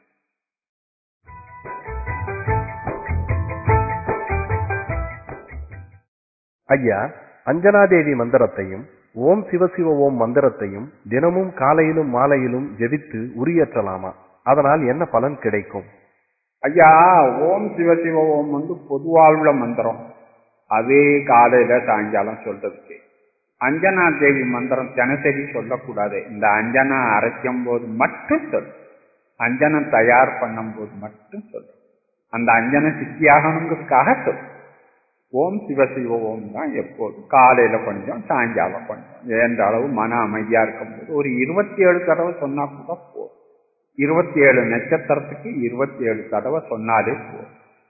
ஐயா அஞ்சனாதேவி மந்திரத்தையும் ஓம் சிவசிவ ஓம் மந்திரத்தையும் தினமும் காலையிலும் மாலையிலும் ஜெபித்து உரியற்றலாமா அதனால் என்ன பலன் கிடைக்கும்
ஐயா ஓம் சிவசிவ ஓம் வந்து பொதுவாழ்வுல மந்திரம் அதே காலையில சாயங்காலம் சொல்றதுக்கு அஞ்சனா தேவி மந்திரம் தினசரி சொல்லக்கூடாது இந்த அஞ்சனா அரைக்கும் போது மட்டும் சொல் அஞ்சனம் தயார் பண்ணும் போது மட்டும் சொல் அந்த அஞ்சனம் சித்தியாகணுங்கிறதுக்காக சொல் ஓம் சிவசிவ ஓம் தான் எப்போதும் காலையில கொஞ்சம் சாயங்காலம் கொஞ்சம் ஏன்ற அளவு மன அமைதியா இருக்கும்போது ஒரு இருபத்தி ஏழு தடவை சொன்னா கூட போதும் இருபத்தி ஏழு நட்சத்திரத்துக்கு இருபத்தி ஏழு தடவை சொன்னாலே போதும்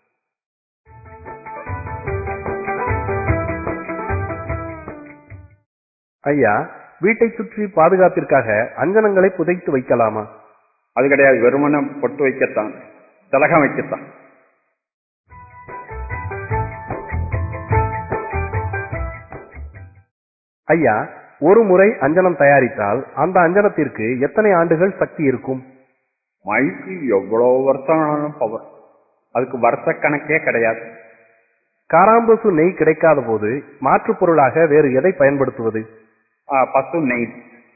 ஐயா வீட்டை சுற்றி பாதுகாப்பிற்காக அஞ்சனங்களை புதைத்து வைக்கலாமா
அது கிடையாது வெறுமனை பொட்டு வைக்கத்தான் திலகம் வைக்கத்தான்
ஐயா ஒரு முறை அஞ்சனம் தயாரித்தால் அந்த அஞ்சனத்திற்கு எத்தனை ஆண்டுகள் சக்தி இருக்கும்
மைக்கு எவ்வளவு வருஷம் ஆனாலும் பவர் அதுக்கு வருஷ கணக்கே கிடையாது
காராம்பசு நெய் கிடைக்காத போது மாற்றுப் பொருளாக வேறு எதை பயன்படுத்துவது
ஆ, பசு நெய்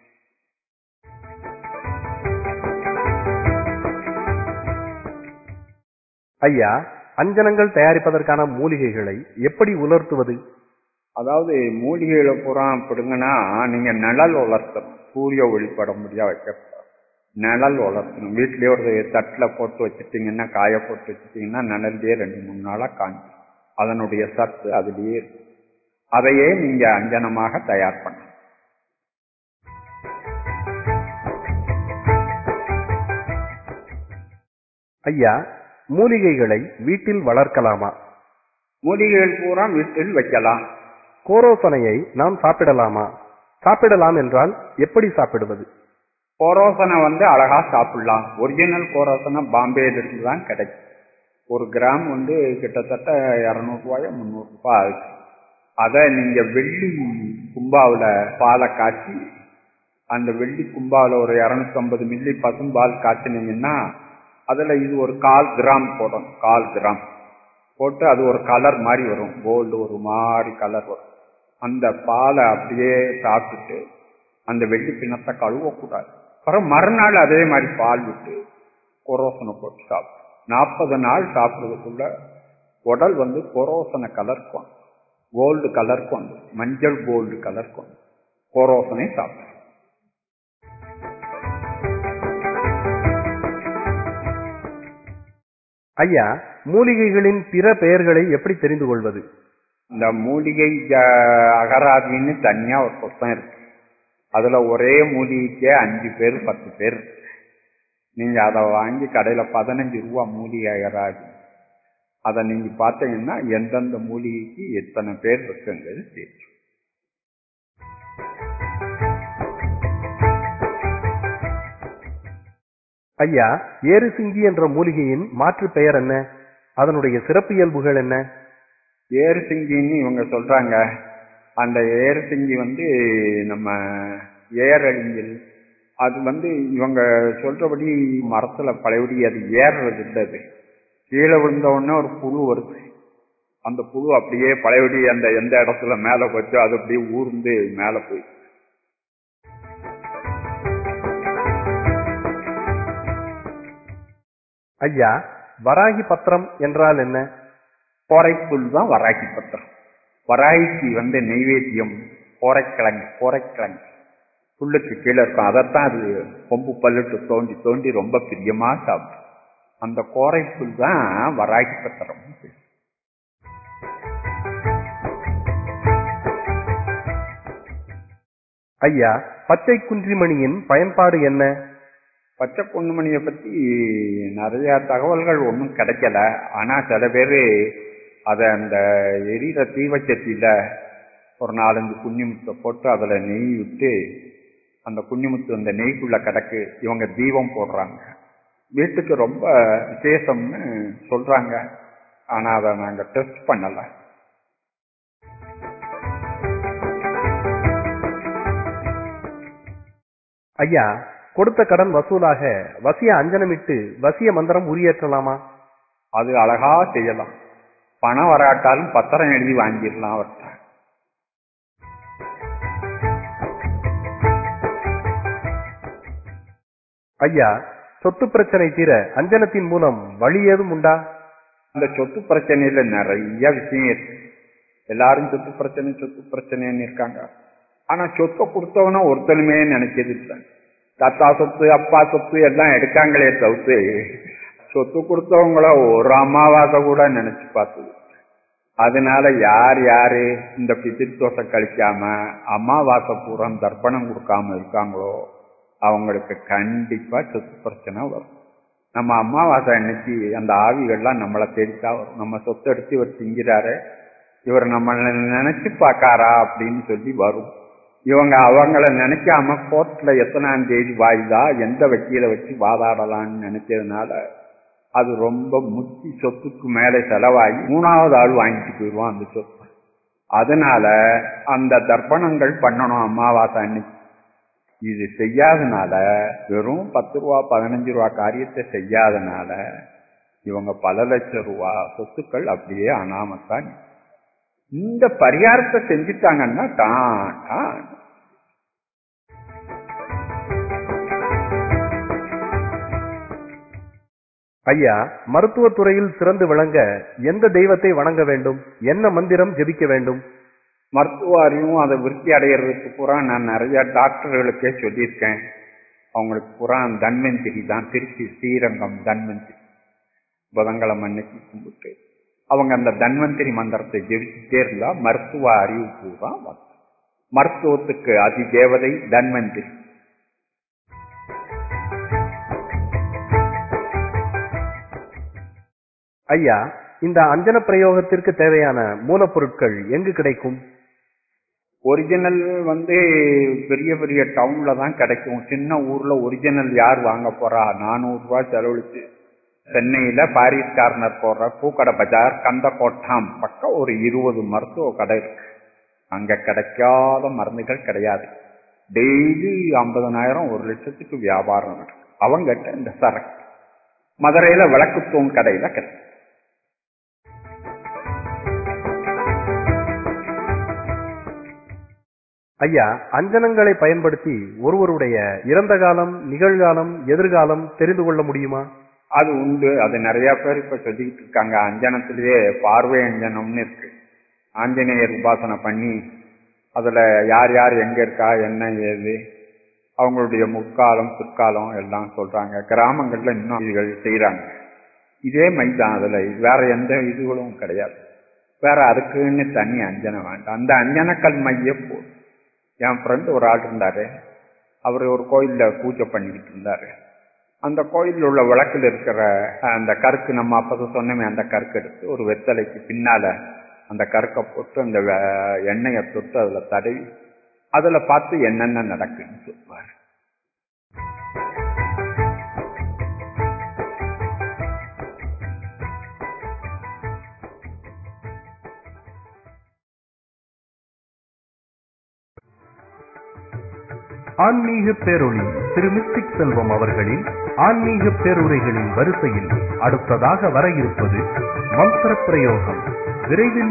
ஐயா அஞ்சனங்கள் தயாரிப்பதற்கான மூலிகைகளை எப்படி உலர்த்துவது
அதாவது மூலிகைகளை பூரா பிடுங்கன்னா நீங்க நிழல் வளர்த்தணும் சூரிய ஒளிப்பட முடியா வைக்கப்படாது நிழல் வளர்த்தணும் வீட்லயே ஒரு தட்டில் போட்டு வச்சுட்டீங்கன்னா காய போட்டு வச்சுட்டீங்கன்னா நிழல்லையே ரெண்டு மூணு நாளா காஞ்சி அதனுடைய சத்து அதுலயே இருக்கும் அதையே நீங்க அஞ்சனமாக தயார் பண்ணணும்
ஐயா மூலிகைகளை வீட்டில் வளர்க்கலாமா
மூலிகைகள் பூரா வீட்டில் வைக்கலாம்
கோரோசனையை நாம் சாப்பிடலாமா சாப்பிடலாம் என்றால் எப்படி சாப்பிடுவது
கோரோசனை வந்து அழகா சாப்பிடலாம் ஒரிஜினல் கோரோசனை பாம்பேல இருந்து தான் கிடைக்கும் ஒரு கிராம் வந்து கிட்டத்தட்ட இரநூறுவாயோ முந்நூறு ரூபாய் ஆகுது அதை நீங்க வெள்ளி கும்பாவுல பாலை காய்ச்சி அந்த வெள்ளி கும்பாவுல ஒரு இரநூத்தம்பது மில்லி பசும்பால் காய்ச்சினீங்கன்னா அதுல இது ஒரு கால் கிராம் போடணும் கால் கிராம் போட்டு அது ஒரு கலர் மாதிரி வரும் கோல்டு ஒரு மாதிரி கலர் வரும் அந்த பாலை அப்படியே சாப்பிட்டுட்டு அந்த வெள்ளி பிணத்தை கழுவக்கூடாது அப்புறம் மறுநாள் அதே மாதிரி பால் விட்டு கொரோசனை போட்டு சாப்பிடும் நாற்பது நாள் சாப்பிட்றதுக்குள்ள உடல் வந்து கொரோசனை கலர்க்கும் கோல்டு கலர்க்கும் வந்து மஞ்சள் கோல்டு கலர்க்கும் கொரோசனை சாப்பிடும்
ஐயா மூலிகைகளின் பிற பெயர்களை எப்படி தெரிந்து கொள்வது
இந்த மூலிகை ஜ- அகராதின்னு தனியா ஒரு புத்தகம் இருக்கு அதுல ஒரே மூலிகைக்கே அஞ்சு பேர் பத்து பேர் இருக்கு. நீங்க அதை வாங்கி கடையில பதினஞ்சு ரூபா மூலிகை அகராதி அதை நீங்க பார்த்தீங்கன்னா எந்தெந்த மூலிகைக்கு எத்தனை பேர் இருக்குங்கிறது தெரியும்
ஐயா ஏறுசிங்கி என்ற மூலிகையின் மாற்று பெயர் என்ன அதனுடைய சிறப்பியல்புகள் என்ன
ஏறுசிங்கின்னு இவங்க சொல்றாங்க அந்த ஏறுசிங்கி வந்து நம்ம ஏரழிஞ்சல் அது வந்து இவங்க சொல்றபடி மரத்துல பழையபடி அது ஏறுறது இல்லை அது கீழே விழுந்த உடனே ஒரு புழு வருது அந்த புழு அப்படியே பழையபடி அந்த எந்த இடத்துல மேல போச்சோ அது அப்படியே ஊர்ந்து மேல போய்
ஐயா வராகி பத்திரம் என்றால் என்ன
கோரைப்புல் தான் வராகி பத்திரம் வராகிக்கு வந்து நெய்வேத்தியம் கோரைக்கிழங்கு கோரைக்கிழங்கு புல்லுக்கு கீழே இருக்கும் அதைத்தான் அது கொம்பு பல்லுட்டு தோண்டி தோண்டி ரொம்ப பிரியமா சாப்பிடும் அந்த கோரைப்புல் தான் வராகி பத்திரம்
ஐயா பச்சை குன்றிமணியின் பயன்பாடு என்ன
பச்சை பொண்ணுமணியை பத்தி நிறைய தகவல்கள் ஒன்றும் கிடைக்கல ஆனா சில பேர் அதை அந்த எரியிற தீவச்சட்டியில ஒரு நாலஞ்சு குஞ்சுமுத்தை போட்டு அதுல நெய் விட்டு அந்த குஞ்சுமுத்து அந்த நெய்க்குள்ள கிடக்கு இவங்க தீபம் போடுறாங்க வீட்டுக்கு ரொம்ப விசேஷம்னு சொல்றாங்க ஆனா அதை நாங்க டெஸ்ட் பண்ணல
ஐயா கொடுத்த கடன் வசூலாக வசிய அஞ்சனமிட்டு வசிய மந்திரம் உரியேற்றலாமா
அது அழகா செய்யலாம் பணம் வராட்டாலும் பத்திரம் எழுதி வாங்கிடலாம் அவர்கிட்ட
ஐயா சொத்து பிரச்சனை தீர அஞ்சனத்தின் மூலம் வழி ஏதும் உண்டா
இந்த சொத்து பிரச்சனையில நிறைய விஷயம் இருக்கு எல்லாரும் சொத்து பிரச்சனை சொத்து பிரச்சனைன்னு இருக்காங்க ஆனா சொத்தை கொடுத்தவன ஒருத்தனுமே நினைச்சது இல்லை தாத்தா சொத்து அப்பா சொத்து எல்லாம் எடுக்காங்களே தவிர்த்து சொத்து கொடுத்தவங்கள ஒரு அம்மாவாக கூட நினைச்சு பார்த்தது அதனால யார் யாரு இந்த பித்திருத்தோஷை கழிக்காம அம்மாவாசை பூரம் தர்ப்பணம் கொடுக்காம இருக்காங்களோ அவங்களுக்கு கண்டிப்பா சொத்து பிரச்சனை வரும் நம்ம அம்மாவாசை அன்னைக்கு அந்த ஆவிகள்லாம் நம்மளை தேடித்தா வரும் நம்ம சொத்து எடுத்து இவர் திங்கிறாரு இவர் நம்மளை நினைச்சு பார்க்காரா அப்படின்னு சொல்லி வரும் இவங்க அவங்கள நினைக்காம கோர்ட்ல எத்தனாம் தேதி வாய்தா எந்த வக்கீல வச்சு வாதாடலாம்னு நினைச்சதுனால அது ரொம்ப முத்தி சொத்துக்கு மேலே செலவாகி மூணாவது ஆள் வாங்கிட்டு போயிடுவான் அந்த சொத்து அதனால அந்த தர்ப்பணங்கள் பண்ணணும் அமாவாசை அன்னைக்கு இது செய்யாதனால வெறும் பத்து ரூபா பதினஞ்சு ரூபா காரியத்தை செய்யாதனால இவங்க பல லட்சம் ரூபா சொத்துக்கள் அப்படியே அனாமத்தான் இந்த பரிகாரத்தை செஞ்சுட்டாங்கன்னா தான் தான்
ஐயா மருத்துவத் துறையில் சிறந்து விளங்க எந்த தெய்வத்தை வணங்க வேண்டும் என்ன மந்திரம் ஜெபிக்க வேண்டும்
மருத்துவ அறிவும் அதை விருத்தி அடையிறதுக்கு பூரா நான் நிறைய டாக்டர்களுக்கே சொல்லியிருக்கேன் அவங்களுக்கு பூரா தன்வந்திரி தான் திருச்சி ஸ்ரீரங்கம் தன்வந்திரி புதன்கிழமை அன்னைக்கு கும்பிட்டு அவங்க அந்த தன்வந்திரி மந்திரத்தை ஜெபிச்சுட்டே இருந்தா மருத்துவ அறிவு பூரா வரும் மருத்துவத்துக்கு அதி தேவதை தன்வந்திரி
ஐயா இந்த அஞ்சன பிரயோகத்திற்கு தேவையான மூலப்பொருட்கள் எங்கு கிடைக்கும்
ஒரிஜினல் வந்து பெரிய பெரிய டவுன்ல தான் கிடைக்கும் சின்ன ஊர்ல ஒரிஜினல் யார் வாங்க போறா நானூறு ரூபாய் செலவழிச்சு சென்னையில பாரிஸ் கார்னர் போடுற பூக்கடை பஜார் கந்தக்கோட்டாம் பக்கம் ஒரு இருபது மருத்துவ கடை இருக்கு அங்க கிடைக்காத மருந்துகள் கிடையாது டெய்லி ஐம்பதனாயிரம் ஒரு லட்சத்துக்கு வியாபாரம் இருக்கு அவங்ககிட்ட இந்த சரக்கு மதுரையில விளக்குத்தூண் கடையில கிடைக்கும்
ஐயா அஞ்சனங்களை பயன்படுத்தி ஒருவருடைய இறந்த காலம் நிகழ்காலம் எதிர்காலம் தெரிந்து கொள்ள முடியுமா
அது உண்டு அது நிறைய பேர் இப்ப சொல்லிக்கிட்டு இருக்காங்க அஞ்சனத்திலேயே பார்வை அஞ்சனம்னு இருக்கு ஆஞ்சநேயர் உபாசனை பண்ணி அதுல யார் யார் எங்க இருக்கா என்ன ஏது அவங்களுடைய முற்காலம் பிற்காலம் எல்லாம் சொல்றாங்க கிராமங்கள்ல இன்னும் இதுகள் செய்யறாங்க இதே மைதான் அதுல வேற எந்த இதுகளும் கிடையாது வேற அதுக்குன்னு தனி அஞ்சனை வேண்டாம் அந்த அஞ்சனக்கல் மைய போதும் என் ஃப்ரெண்டு ஒரு ஆள் இருந்தாரு அவர் ஒரு கோயில்ல பூஜை பண்ணிக்கிட்டு இருந்தாரு அந்த கோயிலில் உள்ள விளக்கில் இருக்கிற அந்த கருக்கு நம்ம அப்பதான் சொன்னோமே அந்த கருக்கு எடுத்து ஒரு வெத்தலைக்கு பின்னால அந்த கருக்கை போட்டு அந்த வெ- எண்ணெயை தொட்டு அதுல தடவி அதுல பார்த்து என்னென்ன நடக்குன்னு சொல்லுவார்
ஆன்மீக பேரொளி திரு மிஸ்டிக் செல்வம் அவர்களின் ஆன்மீக பேருரைகளின் வரிசையில் அடுத்ததாக வர இருப்பது மந்திர பிரயோகம் விரைவில்